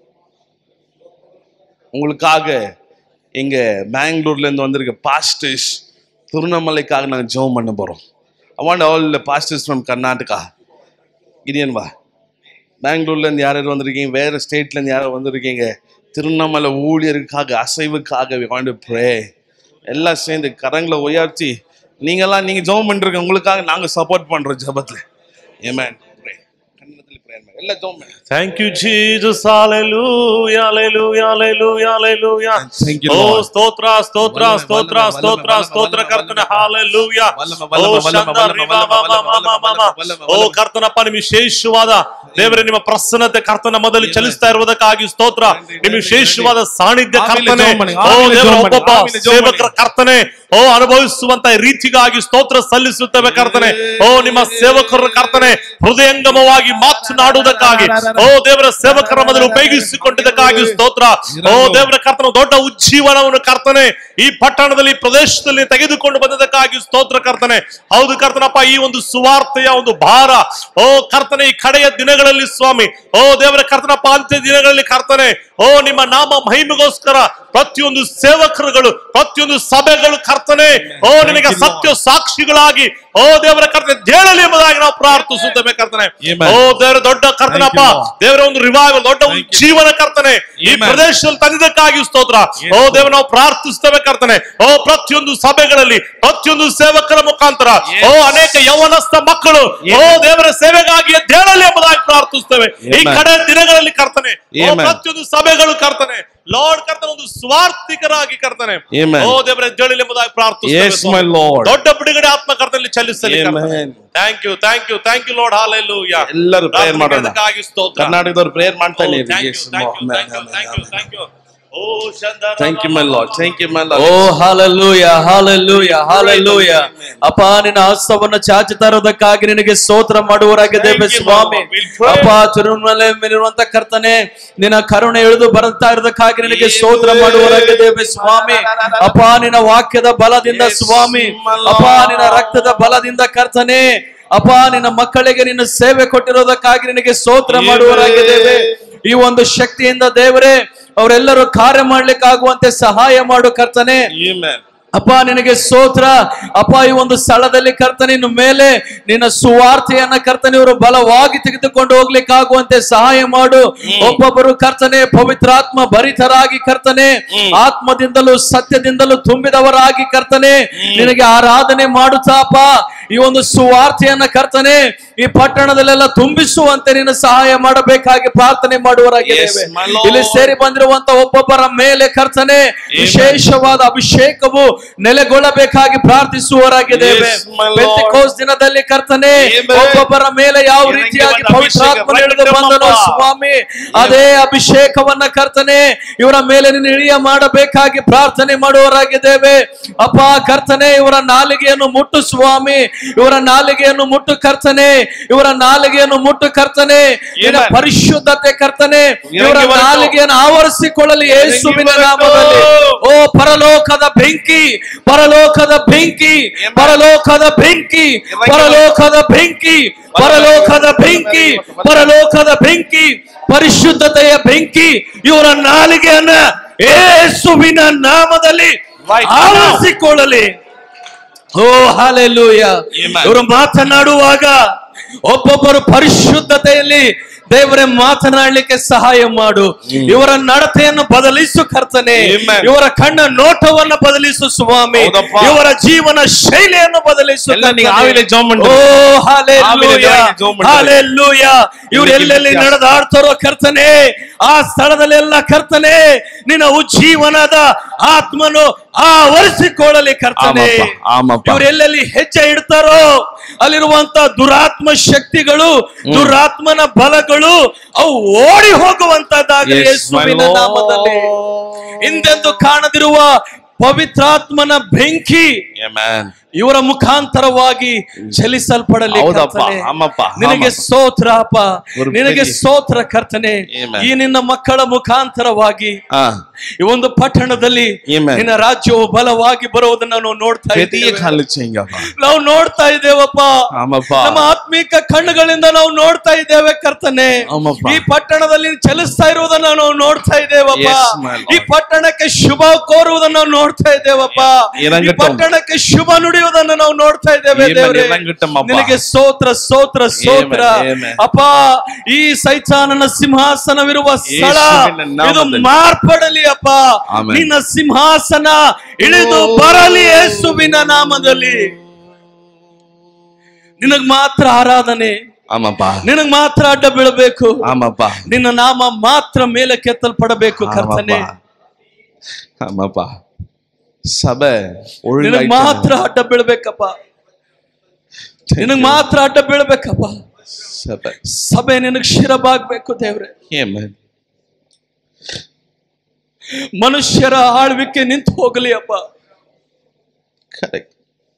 உங்களுக்காக எங்க பெங்களூர்ல இருந்து வந்திருக்க பாஸ்டர்ஸ் திருவண்ணாமலைக்காக நாங்கள் ஜெபம் பண்ண போறோம் I want all pastors from Karnataka கிரியன் வா பெங்களூர்ல இருந்து யார் யார் வந்திருக்கீங்க வேற ஸ்டேட்ல இருந்து யாரும் வந்திருக்கீங்க திருவண்ணாமலை ஊழியருக்காக அசைவுக்காக வாண்ட் ப்ரே எல்லாம் சேர்ந்து கரங்களை உயர்த்தி நீங்கெல்லாம் நீங்க ஜெபம் பண்ணிருக்க உங்களுக்காக நாங்க சப்போர்ட் பண்றோம் ஜெபத்துல ஏமேன் கன்னத்தில் ப்ரே எல்லாம் ஜெபம் பண்ணுங்க. Thank you, Jesus. Hallelujah, hallelujah, hallelujah, hallelujah. Thank you, Oh, Lord. stotra, stotra, வல்லமை, stotra, வல்லமை, stotra, வல்லமை, stotra, வல்லமை, கர்த்தன, வல்லமை, hallelujah. வல்லமை, Oh, வல்லமை, வல்லமை, ಶಂದ வல்லமை, ರಿಬಾ வல்லமை, ಮಾ ಮಾ வல்லமை, ಮಾ ಮಾ ಮಾ. வல்லமை, ಓ வல்லமை. ಕರ್ತನಪ್ಪ ನಿಮ್ಮ ವಿಶೇಷವಾದ ದೇವರೇ ನಿಮ್ಮ ಪ್ರಸನ್ನತೆ ಕರ್ತನ ಮೊದಲು ಚಲಿಸ್ತಾ ಇರುವುದಕ್ಕಾಗಿ ಸ್ತೋತ್ರ ನಿಮ್ಮ ವಿಶೇಷವಾದ ಸಾನ್ನಿಧ್ಯ ಆಮೇಲೆ ಕರ್ತನೆ ಜೋಮ್ ಮಾಡಿ, ಓ ಆಮೇಲೆ ದೇವರ ಜೋಮ್ ಮಾಡಿ, ಒಬ್ಬೊಬ್ಬ ಆಮೇಲೆ ಜೋಮ್ ಮಾಡಿ. ಸೇವಕರ ಕರ್ತನೆ ಓ ಅನುಭವಿಸುವಂತ ರೀತಿಗಾಗಿ ಸ್ತೋತ್ರ ಸಲ್ಲಿಸುತ್ತೇವೆ ಕರ್ತನೆ ಓ ನಿಮ್ಮ ಸೇವಕರ ಕರ್ತನೆ ಹೃದಯಂಗಮವಾಗಿ ಮಾತನಾಡುವುದಕ್ಕಾಗಿ ಓ ದೇವರ ಸೇವಕರ ಮೊದಲು ಉಪಯೋಗಿಸಿಕೊಂಡಿದ್ದಕ್ಕಾಗಿ ಸ್ತೋತ್ರ ಓ ದೇವರ ಕರ್ತನ ದೊಡ್ಡ ಉಜ್ಜೀವನವನ್ನು ಕರ್ತನೆ ಈ ಪಟ್ಟಣದಲ್ಲಿ ಈ ಪ್ರದೇಶದಲ್ಲಿ ತೆಗೆದುಕೊಂಡು ಬಂದದಕ್ಕಾಗಿ ಸ್ತೋತ್ರ ಕರ್ತನೆ ಹೌದು ಕರ್ತನಪ್ಪ ಈ ಒಂದು ಸುವಾರ್ತೆಯ ಒಂದು ಭಾರ ಓ ಕರ್ತನೆ ಈ ಕಡೆಯ ದಿನಗಳಲ್ಲಿ ಸ್ವಾಮಿ ಓ ದೇವರ ಕರ್ತನಪ್ಪ ಅಂತ್ಯ ದಿನಗಳಲ್ಲಿ ಕರ್ತನೆ ಓ ನಿಮ್ಮ ನಾಮ ಮಹಿಮೆಗೋಸ್ಕರ ಪ್ರತಿಯೊಂದು ಸೇವಕರುಗಳು ಪ್ರತಿಯೊಂದು ಸಭೆಗಳು ಕರ್ತನೆ ಓ ನಿನಗೆ ಸತ್ಯ ಸಾಕ್ಷಿಗಳಾಗಿ ಓ ದೇವರ ಕರ್ತನೆ ದೇಳಲಿ ಎಂಬುದಾಗಿ ನಾವು ಪ್ರಾರ್ಥಿಸುತ್ತೇವೆ ಕರ್ತನೆ Amen. ಓ ದೇವರ ದೊಡ್ಡ ಕರ್ತನಪ್ಪ Thank you, Lord. ದೇವರ ಒಂದು ರಿವೈವಲ್ ದೊಡ್ಡ ಒಂದು Thank you. ಜೀವನ ಕರ್ತನೆ ಈ Amen. ಪ್ರದೇಶದಲ್ಲಿ ತಂದಿದ್ದಕ್ಕಾಗಿ ಸ್ತೋತ್ರ Yes, ಓ ದೇವ ನಾವು ಪ್ರಾರ್ಥಿಸ್ತೇವೆ ಕರ್ತನೆ ಓ ಪ್ರತಿಯೊಂದು ಸಭೆಗಳಲ್ಲಿ ಪ್ರತಿಯೊಂದು ಸೇವಕರ ಮುಖಾಂತರ Yes. ಓ ಅನೇಕ ಯೌವನಸ್ಥ ಮಕ್ಕಳು ಓ ದೇವರ ಸೇವೆಗಾಗಿ ಎದ್ದೇಳಲಿ ಎಂಬುದಾಗಿ ಪ್ರಾರ್ಥಿಸ್ತೇವೆ ಈ Amen. ಕಡೆ ದಿನಗಳಲ್ಲಿ ಕರ್ತನೆ ಓ Amen. ಪ್ರತಿಯೊಂದು ಸಭೆಗಳು ಕರ್ತನೆ ಲಾರ್ಡ್ ಕರ್ತನೆ ಒಂದು ಸ್ವಾರ್ಥಿಕರಾಗಿ ಕರ್ತನೆ Amen. ಓ ದೇವರ ಎದ್ದೇಳಲಿ ಎಂಬುದಾಗಿ Yes, ಪ್ರಾರ್ಥಿಸ್ತೇವೆ my Lord. ದೊಡ್ಡ ಬಿಡುಗಡೆ ಆತ್ಮ ಕರ್ತನಲ್ಲಿ ಚಲಿಸಲಿ Amen. Thank you thank you thank you lord hallelujah ಎಲ್ಲರೂ prayer ಮಾಡೋಣ. ಸ್ತೋತ್ರ ಕರ್ನಾಟಕದವ್ರು ಪ್ರೇಯರ್ ಮಾಡ್ತಾ Oh, ಇರಿ thank you, Yes, thank you, Amen, thank you, amen, thank you, amen. thank you. Oh, Shandara Thank you, my Lord. Thank you, my Lord. Oh hallelujah hallelujah hallelujah Amen. ಅಪ್ಪ ನಿನ್ನ ಹಸ್ತವನ್ನು ಚಾಚಿ ತರೋದಕ್ಕಾಗಿ ನಿನಗೆ ಸ್ತೋತ್ರ ಮಾಡುವರಾಗಿದ್ದೇವೆ Thank you, Swami Lord. We'll pray. ಅಪ್ಪ ತಿರುಮಲೆ ಮೇಲಿರುವಂತ ಕರ್ತನೆ ನಿನ್ನ ಕರುಣೆ ಇಳಿದು ಬರುತ್ತಾ ಇರೋದಕ್ಕಾಗಿ ನಿನಗೆ ಸ್ತೋತ್ರ ಮಾಡುವರಾಗಿದ್ದೇವೆ ಸ್ವಾಮಿ ಅಪ್ಪ ನಿನ್ನ ವಾಕ್ಯದ ಬಲದಿಂದ Yes, ಸ್ವಾಮಿ my Lord. ಅಪ್ಪ ನಿನ್ನ ರಕ್ತದ ಬಲದಿಂದ ಕರ್ತನೆ ಅಪ್ಪ ನಿನ್ನ ಮಕ್ಕಳಿಗೆ ನಿನ್ನ ಸೇವೆ ಕೊಟ್ಟಿರೋದಕ್ಕಾಗಿ ನಿನಗೆ ಸ್ತೋತ್ರ Amen. ಮಾಡುವರಾಗಿದ್ದೇವೆ ಈ ಒಂದು ಶಕ್ತಿಯಿಂದ ದೇವರೇ ಅವರೆಲ್ಲರೂ ಕಾರ್ಯ ಮಾಡ್ಲಿಕ್ಕಾಗುವಂತೆ ಸಹಾಯ ಮಾಡು ಕರ್ತನೆ Amen. ಅಪ್ಪ ನಿನಗೆ ಸ್ತೋತ್ರ ಅಪ್ಪ ಈ ಒಂದು ಸ್ಥಳದಲ್ಲಿ ಕರ್ತನೆ ಇನ್ನು ಮೇಲೆ ನಿನ್ನ ಸುವಾರ್ತೆಯನ್ನ ಕರ್ತನೆ ಇವರು ಬಲವಾಗಿ ತೆಗೆದುಕೊಂಡು ಹೋಗ್ಲಿಕ್ಕಾಗುವಂತೆ ಸಹಾಯ ಮಾಡು ಒಬ್ಬೊಬ್ಬರು ಕರ್ತನೆ ಪವಿತ್ರಾತ್ಮ ಭರಿತರಾಗಿ ಕರ್ತನೆ ಆತ್ಮದಿಂದಲೂ ಸತ್ಯದಿಂದಲೂ ತುಂಬಿದವರಾಗಿ ಕರ್ತನೆ ನಿನಗೆ ಆರಾಧನೆ ಮಾಡುತ್ತಾಪ ಈ ಒಂದು ಸುವಾರ್ತೆಯನ್ನ ಕರ್ತನೆ ಈ ಪಟ್ಟಣದಲ್ಲೆಲ್ಲ ತುಂಬಿಸುವಂತೆ ನಿನ್ನ ಸಹಾಯ ಮಾಡಬೇಕಾಗಿ ಪ್ರಾರ್ಥನೆ ಮಾಡುವರಾಗಿದ್ದೇವೆ Yes, my Lord. ಇಲ್ಲಿ ಸೇರಿ ಬಂದಿರುವಂತ ಒಬ್ಬೊಬ್ಬರ ಮೇಲೆ ಕರ್ತನೆ ವಿಶೇಷವಾದ ಅಭಿಷೇಕವು ನೆಲೆಗೊಳ್ಳಬೇಕಾಗಿ ಪ್ರಾರ್ಥಿಸುವರಾಗಿದ್ದೇವೆ Yes, my Lord. ಪೆಂತೆಕೋಸ್ ದಿನದಲ್ಲಿ ಕರ್ತನೆ Amen. ಒಬ್ಬೊಬ್ಬರ ಮೇಲೆ ಯಾವ ಇರಂಗಿ ರೀತಿಯಾಗಿ ಬಂದ ಪವಿತ್ರಾತ್ಮ ಅಭಿಷೇಕ ಇಳಿದು ಬಂದನೋ ರಕ್ತಪ್ಪ. ಸ್ವಾಮಿ ಅದೇ ಅಭಿಷೇಕವನ್ನ ಕರ್ತನೆ ಇವರ ಮೇಲೆ ನೀನು ಇಳಿಯ ಮಾಡಬೇಕಾಗಿ ಪ್ರಾರ್ಥನೆ ಮಾಡುವರಾಗಿದ್ದೇವೆ ಅಪ್ಪ ಕರ್ತನೆ ಇವರ ನಾಲಿಗೆಯನ್ನು ಮುಟ್ಟು ಸ್ವಾಮಿ ಇವರ ನಾಲಿಗೆಯನ್ನು ಮುಟ್ಟು ಕರ್ತನೆ ಇವರ ನಾಲಿಗೆಯನ್ನು ಮುಟ್ಟು ಕರ್ತನೆ ನಿನ್ನ Amen. ಪರಿಶುದ್ಧತೆ ಕರ್ತನೆ ಇವರ ಇறங்கಿ ಬರಬೇಕು. ನಾಲಿಗೆಯನ್ನು ಆವರಿಸಿಕೊಳ್ಳಲಿ ಯೇಸುವಿನ ಬರಬೇಕು. ನಾಮದಲ್ಲಿ ಓ ಪರಲೋಕದ ಬೆಂಕಿ ಪರಲೋಕದ ಬೆಂಕಿ Amen. ಪರಲೋಕದ ಬೆಂಕಿ ಇறங்கಿ ಪರಲೋಕದ ಬೆಂಕಿ ಪರಲೋಕದ ಬೆಂಕಿ ಪರಲೋಕದ ಬೆಂಕಿ ಪರಿಶುದ್ಧತೆಯ ಬೆಂಕಿ ಇವರ ನಾಲಿಗೆಯನ್ನ ಯೇಸುವಿನ ನಾಮದಲ್ಲಿ Right. ಆವರಿಸಿಕೊಳ್ಳಲಿ ಓ ಹಾಲೆಲೂಯ Amen. ಇವರು ಮಾತನಾಡುವಾಗ ಒಬ್ಬೊಬ್ಬರು ಪರಿಶುದ್ಧತೆಯಲ್ಲಿ ದೇವರೇ ಮಾತನಾಡಲಿಕ್ಕೆ ಸಹಾಯ ಮಾಡು ಇವರ ನಡತೆಯನ್ನು ಬದಲಿಸು ಕರ್ತನೆ Amen. ಇವರ ಕಣ್ಣ ನೋಟವನ್ನು ಬದಲಿಸು ಸ್ವಾಮಿ ಹೌದಪ್ಪ. ಇವರ ಜೀವನ ಶೈಲಿಯನ್ನು ಬದಲಿಸು ಎಲ್ಲ ನೀವು ಕರ್ತನೆ. ಆವಿಲೆ ಜೋಮ್ ಓ ಮಾಡ್ರಿ. ಹಾಲೆಲೂಯ ಆವಿಲೆ ದೇವರಿಗೆ ಜೋಮ್ ಮಾಡ್ರಿ. ಹಾಲೆಲೂಯ ಇವ್ರು ಇದಕ್ಕೆ ಎಲ್ಲೆಲ್ಲಿ ವ್ಯತ್ಯಾಸ. ನಡೆದಾಡ್ತಾರೋ ಕರ್ತನೆ ಆ ಸ್ಥಳದಲ್ಲೆಲ್ಲ ಕರ್ತನೆ ನಿನ್ನ ಉಜ್ಜೀವನದ ಆತ್ಮನು ಆವರಿಸಿಕೊಳ್ಳಲಿ ಕರ್ತನೆ ಆಮಪ್ಪ, ಆಮಪ್ಪ. ಇವ್ರು ಎಲ್ಲೆಲ್ಲಿ ಹೆಜ್ಜೆ ಇಡ್ತಾರೋ ಅಲ್ಲಿರುವಂತ ದುರಾತ್ಮ ಶಕ್ತಿಗಳು ದುರಾತ್ಮನ ಬಲಗಳು ಅವು ಓಡಿ ಹೋಗುವಂತದ್ದಾಗಲಿ Yes, ಯೇಸುವಿನ my Lord. ನಾಮದಲ್ಲಿ ಹಿಂದೆಂದು ಕಾಣದಿರುವ ಪವಿತ್ರಾತ್ಮನ ಬೆಂಕಿ Amen. ಇವರ ಮುಖಾಂತರವಾಗಿ ಚಲಿಸಲ್ಪಡಲಿ ಹೌದಪ್ಪ, ಕರ್ತನೆ. ಆಮಪ್ಪ, ನಿನಗೆ ಆಮಪ್ಪ. ಸ್ತೋತ್ರ ಅಪ್ಪ ಗುರು ನಿನಗೆ ಪ್ರೀತಿ. ಸ್ತೋತ್ರ ಕರ್ತನೆ Amen. ಈ ನಿನ್ನ ಮಕ್ಕಳ ಮುಖಾಂತರವಾಗಿ ಆ, ಈ ಒಂದು ಪಟ್ಟಣದಲ್ಲಿ Amen. ನಿನ್ನ ರಾಜ್ಯವು ಬಲವಾಗಿ ಬರುವುದನ್ನು ನಾವು ನೋಡ್ತಾ பெரிய ಇದ್ದೇವೆ காலிச்சீங்கப்பா ನಾವು ನೋಡ್ತಾ ಇದ್ದೇವಪ್ಪ ஆமாப்பா ನಮ್ಮ ಆತ್ಮೀಕ ಕಣ್ಣುಗಳಿಂದ ನಾವು ನೋಡ್ತಾ ಇದ್ದೇವೆ ಕರ್ತನೆ ಆಮಪ್ಪ. ಈ ಪಟ್ಟಣದಲ್ಲಿ ಚಲಿಸ್ತಾ ಇರುವುದನ್ನ ನಾವು ನೋಡ್ತಾ ಇದ್ದೇವಪ್ಪ Yes, my Lord. ಈ ಪಟ್ಟಣಕ್ಕೆ ಶುಭ ಕೋರುವುದನ್ನ ನಾವು ನೋಡ್ತಾ ಇದ್ದೇವಪ್ಪ ಈ ಇರಂಗಟ್ಟಂ. ಪಟ್ಟಣಕ್ಕೆ ಶುಭ ನುಡಿಯುವುದನ್ನು ನಾವು ನೋಡ್ತಾ ಇದ್ದೇವೆ Amen, ದೇವರೇ ಇರಂಗಟ್ಟಮ್ಮಪ್ಪ. ನಿನಗೆ ಸ್ತೋತ್ರ ಸ್ತೋತ್ರ ಸ್ತೋತ್ರ Amen. ಅಪ್ಪ ಈ ಸೈತಾನನ ಸಿಂಹಾಸನವಿರುವ ಸ್ಥಳ ಯೇಸುವಿನ ಇದು ನಾಮದಲ್ಲಿ. ಮಾರ್ಪಡಲಿ ಅಪ್ಪ Amen. ನಿನ್ನ ಸಿಂಹಾಸನ ಇಳಿದು ಓ. ಬರಲಿ ಯೇಸುವಿನ ನಾಮದಲ್ಲಿ ನಿನಗ್ ಮಾತ್ರ ಆರಾಧನೆ ஆமாப்பா ನಿನಗ್ ಮಾತ್ರ ಅಡ್ಡ ಬೀಳಬೇಕು ஆமாப்பா ನಿನ್ನ ನಾಮ ಮಾತ್ರ ಮೇಲೆ ಕೆತ್ತಲ್ಪಡಬೇಕು ಕರ್ತನೆ ஆமாப்பா ஆமாப்பா சபை ನಿನಗ್ ಮಾತ್ರ ಅಡ್ಡ ಬೀಳ್ಬೇಕಪ್ಪ ನಿನಗ್ ಮಾತ್ರ ಅಡ್ಡ ಬೀಳ್ಬೇಕಪ್ಪ சபை ಸಭೆ ನಿನಗ್ ಶಿರಬಾಗ್ಬೇಕು ದೇವ್ರೆ Amen. ಮನುಷ್ಯರ ಆಳ್ವಿಕೆ ನಿಂತು ಹೋಗಲಿ ಅಪ್ಪ Correct.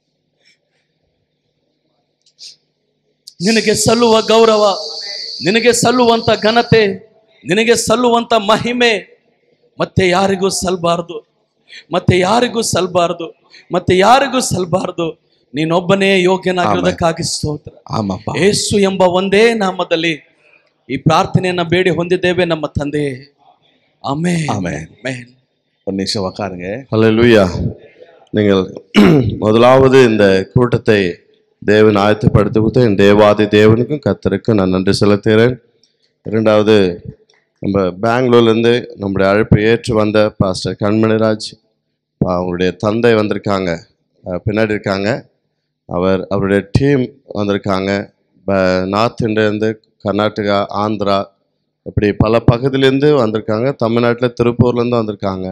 ನಿನಗೆ ಸಲ್ಲುವ ಗೌರವ ನಿನಗೆ ಸಲ್ಲುವಂತ ಘನತೆ ನಿನಗೆ ಸಲ್ಲುವಂತ ಮಹಿಮೆ ಮತ್ತೆ ಯಾರಿಗೂ ಸಲ್ಬಾರ್ದು ಮತ್ತೆ ಯಾರಿಗೂ ಸಲ್ಬಾರ್ದು ಮತ್ತೆ ಯಾರಿಗೂ ಸಲ್ಬಾರ್ದು ನೀನೊಬ್ಬನೇ ಯೋಗ್ಯನಾಗಿರೋದಕ್ಕಾಗಿ ಸ್ತೋತ್ರ ஆமாப்பா ಏಸು ಎಂಬ ಒಂದೇ ನಾಮದಲ್ಲಿ ಈ ಪ್ರಾರ್ಥನೆಯನ್ನ ಬೇಡಿ ಹೊಂದಿದ್ದೇವೆ ನಮ್ಮ ತಂದೆ ಆಮೇ Amen. ಆಮೇನ್ ஒரு நிமிஷம் உக்காருங்க ஹalleluya நீங்கள் முதலாவது இந்த கூட்டத்தை தேவன் ஆயத்தப்படுத்தி கொடுத்த என் தேவாதி தேவனுக்கும் கத்தருக்கும் நான் நன்றி செலுத்துகிறேன் இரண்டாவது நம்ம பெங்களூர்லேருந்து நம்முடைய அழைப்பை ஏற்று வந்த பாஸ்டர் கண்மணிராஜ் அவங்களுடைய தந்தை வந்திருக்காங்க அஹ் பின்னாடி இருக்காங்க அவர் அவருடைய டீம் வந்திருக்காங்க ப- நார்த் இந்தியாலேருந்து கர்நாடகா ஆந்திரா இப்படி பல பகுதியிலேருந்து வந்திருக்காங்க தமிழ்நாட்டில் திருப்பூர்லேருந்து வந்திருக்காங்க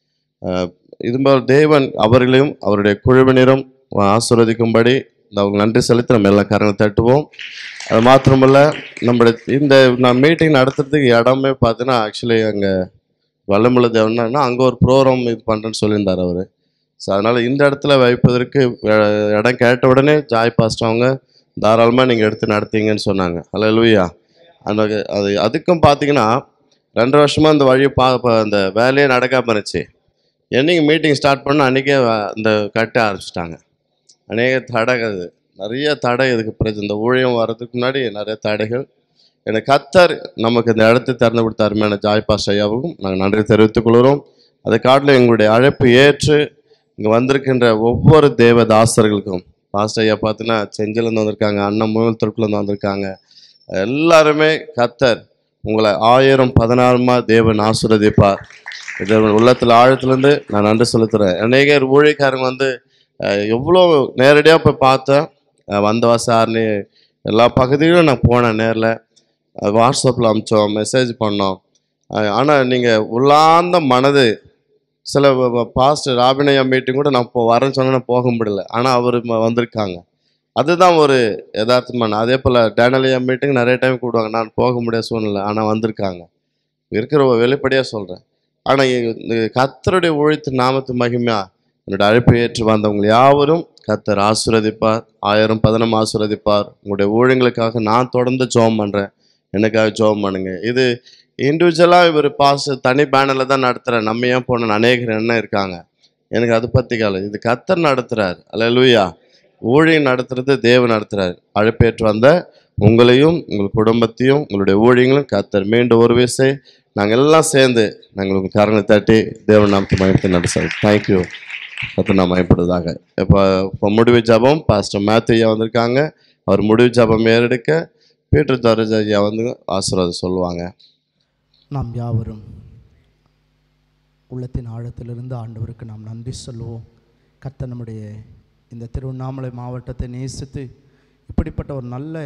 அஹ் இதுபோல் தேவன் அவர்களையும் அவருடைய குழுவினரும் ஆசீர்வதிக்கும்படி அவங்க நன்றி செலுத்தி நம்ம எல்லாம் கரங்களை தட்டுவோம் அது மாத்திரமல்ல நம்மளுடைய இந்த நான் மீட்டிங் நடத்துறதுக்கு இடமே பார்த்தீங்கன்னா ஆக்சுவலி அங்கே வல்லமுள்ள தேவன்னா அங்கே ஒரு ப்ரோக்ராம் இது பண்ணுறேன்னு சொல்லியிருந்தார் அவர் ஸோ அதனால் இந்த இடத்துல வைப்பதற்கு அஹ், இடம் கேட்ட உடனே ஜாய் பாஸ்ட் அவங்க தாராளமாக நீங்கள் எடுத்து நடத்தீங்கன்னு சொன்னாங்க அல்ல லூயா அந்த அது அதுக்கும் பார்த்தீங்கன்னா ரெண்டு வருஷமாக இந்த வழியை பா பா- அந்த வேலையே நடக்காம இருந்துச்சு என்னைக்கு மீட்டிங் ஸ்டார்ட் பண்ண அன்றைக்கே இந்த கட்ட ஆரம்பிச்சிட்டாங்க அநேக தடைகள் நிறைய தடை இதுக்கு பிரச்சனை இந்த ஊழியம் வர்றதுக்கு முன்னாடி நிறைய தடைகள் எனக்கு கத்தர் நமக்கு இந்த இடத்தை திறந்து கொடுத்த அருமையான ஜாய் பாஸ் ஐயாவுக்கும் நாங்கள் நன்றி தெரிவித்துக் கொள்கிறோம் அதை காட்டிலும் எங்களுடைய அழைப்பு ஏற்று இங்கே வந்திருக்கின்ற ஒவ்வொரு தேவ தாசர்களுக்கும் பாஸ்டர் ஐயா பார்த்தீங்கன்னா செஞ்சிலேருந்து வந்திருக்காங்க அண்ணன் முயல் தொற்குலேருந்து வந்திருக்காங்க எல்லாருமே கத்தர் உங்களை ஆயிரம் பதினாறுமா தேவன் ஆசீர்வதிப்பார் இது உள்ளத்தில் ஆழத்துலேருந்து நான் நன்றி செலுத்துகிறேன் அநேகர் ஊழியக்காரங்க வந்து அஹ், எவ்வளோ நேரடியாக போய் பார்த்தேன் அஹ், வந்தவா சார்னு எல்லா பகுதியிலும் நான் போனேன் நேரில் வாட்ஸ்அப்பில் அமிச்சோம் மெசேஜ் பண்ணோம் ஆனால் நீங்கள் உள்ளார்ந்த மனது சில பாஸ்ட் ராபினையா மீட்டிங் கூட நான் இப்போ வரேன்னு சொன்னா நான் போக முடியல ஆனால் அவர் வந்திருக்காங்க அதுதான் ஒரு யதார்த்தமான அதே போல் டேனலியா மீட்டிங் நிறைய டைம் கூப்பிடுவாங்க நான் போக முடியாத சூழ்நிலை ஆனால் வந்திருக்காங்க இருக்கிற வெளிப்படையாக சொல்கிறேன் ஆனால் கத்தருடைய உழைத்து நாமத்து மகிமையா என்னோட அழைப்பை ஏற்று வந்தவங்க யாவரும் கத்தர் ஆசீர்வதிப்பார் ஆயிரம் பதனம் ஆசீர்வதிப்பார் உங்களுடைய ஊழியங்களுக்காக நான் தொடர்ந்து ஜெபம் பண்ணுறேன் எனக்காக ஜெபம் பண்ணுங்க இது இண்டிவிஜுவலாக இவர் பாஸ் தனி பேனரில் தான் நடத்துகிறேன் நம்ம ஏன் போன அநேகர் என்ன இருக்காங்க எனக்கு அதை பற்றி கால இது கத்தர் நடத்துகிறார் அல்ல ஊழியம் நடத்துறது தேவன் நடத்துகிறார் அழைப்பேற்று வந்த உங்களையும் உங்கள் குடும்பத்தையும் உங்களுடைய ஊழியங்களும் கத்தர் மீண்டும் ஒரு விசை நாங்கள் எல்லாம் சேர்ந்து நாங்கள் உங்கள் கரங்களை தட்டி தேவன் நாமத்தை மயத்தை நடத்துகிறோம் தேங்க்யூ கத்தர் நான் மயப்படுவதாக இப்போ இப்போ முடிவு ஜபம் பாஸ்டர் மேத்யூ ஐயா வந்திருக்காங்க அவர் முடிவு ஜபம் ஏறெடுக்க பீட்டர் தரஜ் ஐயா வந்து ஆசீர்வாதம் சொல்லுவாங்க நாம் யாவரும் உள்ளத்தின் ஆழத்திலிருந்து ஆண்டவருக்கு நாம் நன்றி சொல்லுவோம் கர்த்தர் நம்முடைய இந்த திருவண்ணாமலை மாவட்டத்தை நேசித்து இப்படிப்பட்ட ஒரு நல்ல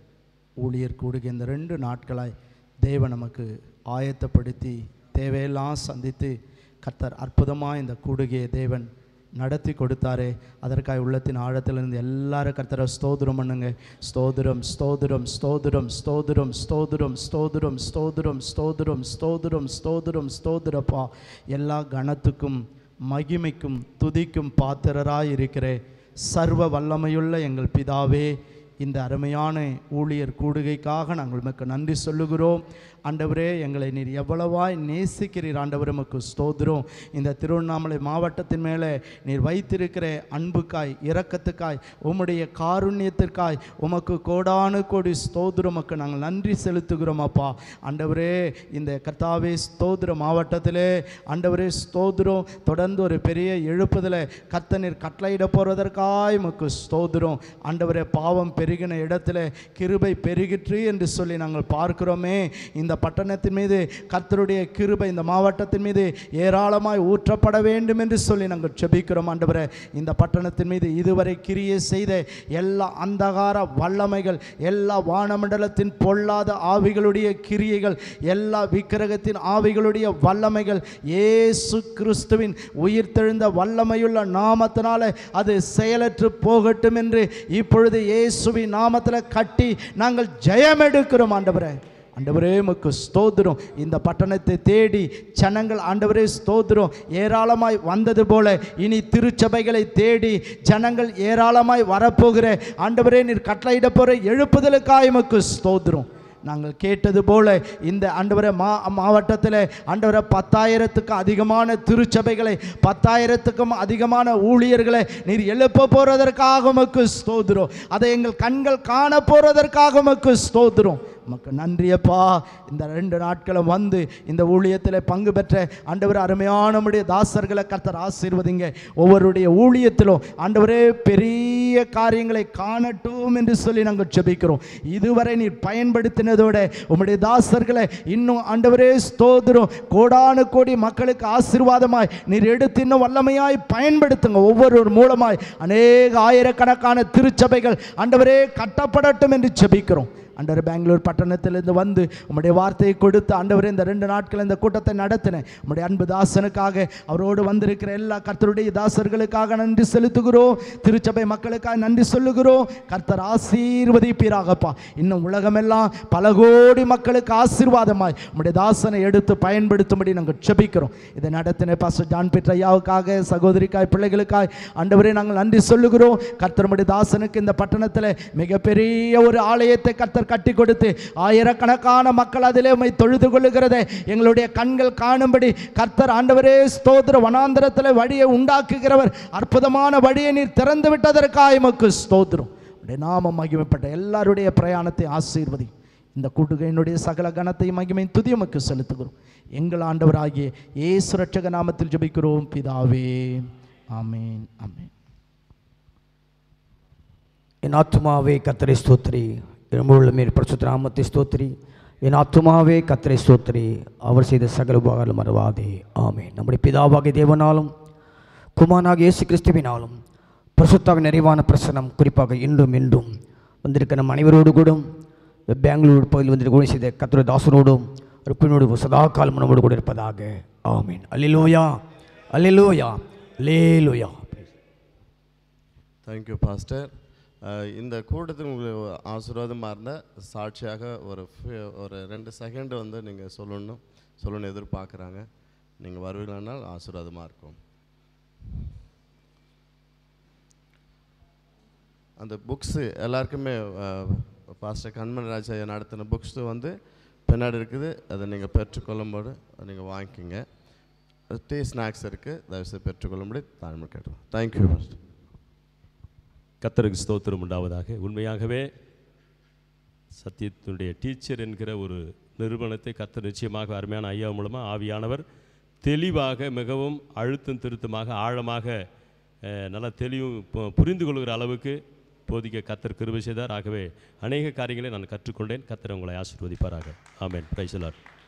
ஊழியர் கூடுகை இந்த ரெண்டு நாட்களாய் தேவன் நமக்கு ஆயத்தப்படுத்தி தேவையெல்லாம் சந்தித்து கர்த்தர் அற்புதமாக இந்த கூடுகையை தேவன் நடத்தி கொடுத்தாரே அதற்காக உள்ளத்தின் ஆழத்திலிருந்து எல்லாரும் கர்த்தரை ஸ்தோத்திரம் பண்ணுங்க ஸ்தோத்திரம் ஸ்தோத்திரம் ஸ்தோத்திரம் ஸ்தோத்திரம் ஸ்தோத்திரம் ஸ்தோத்திரம் ஸ்தோத்திரம் ஸ்தோத்திரம் ஸ்தோத்திரம் ஸ்தோத்திரம் ஸ்தோத்திரப்பா எல்லா கணத்துக்கும் மகிமைக்கும் துதிக்கும் பாத்திரராய் இருக்கிற சர்வ வல்லமையுள்ள எங்கள் பிதாவே இந்த அருமையான ஊழியர் கூடுகைக்காக நாங்கள் உமக்கு நன்றி சொல்லுகிறோம் ஆண்டவரே எங்களை நீர் எவ்வளவாய் நேசிக்கிறீர் ஆண்டவர் உமக்கு ஸ்தோத்திரம் இந்த திருவண்ணாமலை மாவட்டத்தின் மேலே நீர் வைத்திருக்கிற அன்புக்காய் இரக்கத்துக்காய் உம்முடைய காருண்யத்திற்காய் உமக்கு கோடானு கோடி ஸ்தோத்திரம் உமக்கு நாங்கள் நன்றி செலுத்துகிறோம் அப்பா ஆண்டவரே இந்த கர்த்தாவே ஸ்தோத்திர மாவட்டத்திலே ஆண்டவரே ஸ்தோத்திரம் தொடர்ந்து ஒரு பெரிய எழுப்புதலை கர்த்த நீர் கட்டளையிட போவதற்காய் உமக்கு ஸ்தோத்திரம் ஆண்டவரே பாவம் பெருகின இடத்துல கிருபை பெருகிற்று என்று சொல்லி நாங்கள் பார்க்கிறோமே இந்த பட்டணத்தின் மீது கர்த்தருடைய கிருபை இந்த மாவட்டத்தின் மீது ஏராளமாய் ஊற்றப்பட வேண்டும் என்று சொல்லி நாங்கள் செபிக்கிறோம் ஆண்டவரே இந்த பட்டணத்தின் மீது இதுவரை கிரியை செய்த எல்லா அந்தகார வல்லமைகள் எல்லா வானமண்டலத்தின் பொல்லாத ஆவிகளுடைய கிரியைகள் எல்லா விக்கிரகத்தின் ஆவிகளுடைய வல்லமைகள் இயேசு கிறிஸ்துவின் உயிர்த்தெழுந்த வல்லமையுள்ள நாமத்தினால அது செயலற்று போகட்டும் என்று இப்பொழுது இயேசுவின் நாமத்தில் கட்டி நாங்கள் ஜெயம் எடுக்கிறோம் ஆண்டவரே ஆண்டவரே உமக்கு ஸ்தோத்திரம் இந்த பட்டணத்தை தேடி ஜனங்கள் ஆண்டவரே ஸ்தோத்திரம் ஏராளமாய் வந்தது போல இனி திருச்சபைகளை தேடி ஜனங்கள் ஏராளமாய் வரப்போகிற ஆண்டவரே நீர் கட்டளையிட போகிற எழுப்புதலுக்காய் உமக்கு ஸ்தோத்திரம் நாங்கள் கேட்டது போல இந்த ஆண்டவரை மா மாவட்டத்தில் ஆண்டவரை பத்தாயிரத்துக்கு அதிகமான திருச்சபைகளை பத்தாயிரத்துக்கும் அதிகமான ஊழியர்களை நீர் எழுப்ப போகிறதற்காக உமக்கு ஸ்தோத்திரம் அதை எங்கள் கண்கள் காண போகிறதற்காக உமக்கு ஸ்தோத்திரம் உமக்கு நன்றியப்பா இந்த ரெண்டு நாட்களும் வந்து இந்த ஊழியத்தில் பங்கு பெற்ற ஆண்டவர் அருமையான நம்முடைய தாசர்களை கர்த்தர் ஆசீர்வதிங்க ஒவ்வொருடைய ஊழியத்திலும் ஆண்டவரே பெரிய காரியங்களை காணட்டும் என்று சொல்லி நாங்கள் ஜெபிக்கிறோம் இதுவரை நீர் பயன்படுத்தினதோட உம்முடைய தாசர்களை இன்னும் ஆண்டவரே ஸ்தோத்திரம் கோடானு கோடி மக்களுக்கு ஆசீர்வாதமாய் நீர் எடுத்து இன்னும் வல்லமையாய் பயன்படுத்துங்க ஒவ்வொருவர் மூலமாய் அநேக ஆயிரக்கணக்கான திருச்சபைகள் ஆண்டவரே கட்டப்படட்டும் என்று ஜெபிக்கிறோம் ஆண்டவர் பெங்களூர் பட்டணத்திலிருந்து வந்து உம்முடைய வார்த்தையை கொடுத்து ஆண்டவரே இந்த ரெண்டு நாட்கள் இந்த கூட்டத்தை நடத்தினேன் உம்முடைய அன்பு தாசனுக்காக அவரோடு வந்திருக்கிற எல்லா கர்த்தருடைய தாசர்களுக்காக நன்றி செலுத்துகிறோம் திருச்சபை மக்களுக்காக நன்றி சொல்லுகிறோம் கர்த்தர் ஆசீர்வதிப்பீராகப்பா இன்னும் உலகமெல்லாம் பல கோடி மக்களுக்கு ஆசீர்வாதமாய் உம்முடைய தாசனை எடுத்து பயன்படுத்தும்படி நாங்கள் செபிக்கிறோம் இதை நடத்தின பாஸ்டர் ஜான் பீட்டர் ஐயாவுக்காக சகோதரிக்காய் பிள்ளைகளுக்காய் ஆண்டவரே நாங்கள் நன்றி சொல்லுகிறோம் கர்த்தருடைய தாசனுக்கு இந்த பட்டணத்தில் மிகப்பெரிய ஒரு ஆலயத்தை கர்த்தர் கட்டி கொடுத்து ஆயிரக்கணக்கான மக்கள் அதிலே உம்மை தொழுது கொள்ளுகிறதை எங்களுடைய கண்கள் காணும்படி கர்த்தர் ஆண்டவரே ஸ்தோத்திர வனாந்தரத்தில் வழியை உண்டாக்குகிறவர் அற்புதமான வழியை நீர் திறந்து விட்டதற்காக எமக்கு ஸ்தோத்திரம் உடைய நாமம் மகிமைப்பட்ட எல்லாருடைய பிரயாணத்தை ஆசீர்வதி இந்த கூட்டுகையினுடைய சகல கணத்தையும் மகிமையும் துதியமக்கு செலுத்துகிறோம் எங்கள் ஆண்டவராகிய இயேசு ரட்சக நாமத்தில் ஜெபிக்கிறோம் பிதாவே ஆமேன் ஆமேன் என் ஆத்துமாவே கத்தரை ஸ்தோத்திரி என் மேல் பரிசுத்த நாமத்தை ஸ்தோத்திரி என் ஆத்துமாவே கத்தரை ஸ்தோத்திரி அவர் செய்த சகல உபகாரம் மறவாதே ஆமே நம்முடைய பிதாவாகிய தேவனாலும் குமாரனாக இயேசு கிறிஸ்துவினாலும் பரிசுத்தாவின் நிறைவான பிரசனம் குறிப்பாக இன்றும் இன்றும் வந்திருக்க நம் அனைவரோடு கூடும் இந்த பெங்களூர் பகுதியில் வந்து கூட செய்த கத்திர தாசனோடும் ருப்பினோடு சதா காலம் நம்மோடு கூட இருப்பதாக ஆமீன் அல்லிலோயா அல்லிலோயா லேலோயா தேங்க்யூ பாஸ்டர் அஹ் இந்த கூட்டத்தில் உங்களுக்கு ஆசீர்வாதமாக இருந்தால் சாட்சியாக ஒரு ஃபி- ஒரு ரெண்டு செகண்ட் வந்து நீங்கள் சொல்லணும் சொல்லணும்னு எதிர்பார்க்குறாங்க நீங்கள் வருவீங்களானால் ஆசீர்வாதமாக இருக்கும் அந்த புக்ஸு எல்லாருக்குமே பாஸ்டர் கண்மன் ராஜா நடத்தின புக்ஸ் வந்து பின்னாடி இருக்குது அதை நீங்கள் பெற்றுக்கொள்ளும்போது நீங்கள் வாங்கிக்கோங்க டீ ஸ்நாக்ஸ் இருக்குது தயவுசெய்து பெற்றுக்கொள்ளும்படி தாழ்மை கேட்டுருவோம் தேங்க்யூ பாஸ்டர் கத்தருக்கு ஸ்தோத்திரம் உண்டாவதாக உண்மையாகவே சத்தியத்தினுடைய டீச்சர் என்கிற ஒரு நிறுவனத்தை கத்தர் நிச்சயமாக அருமையான ஐயா மூலமாக ஆவியானவர் தெளிவாக மிகவும் அழுத்தம் திருத்தமாக ஆழமாக அஹ், நல்லா தெளிவும் பு- புரிந்து கொள்கிற அளவுக்கு போதிக்க கத்தர் கிருபை செய்தார் ஆகவே அநேக காரியங்களை நான் கற்றுக்கொண்டேன் கத்தர் உங்களை ஆசீர்வதிப்பாராக ஆமென் பிரைசலார்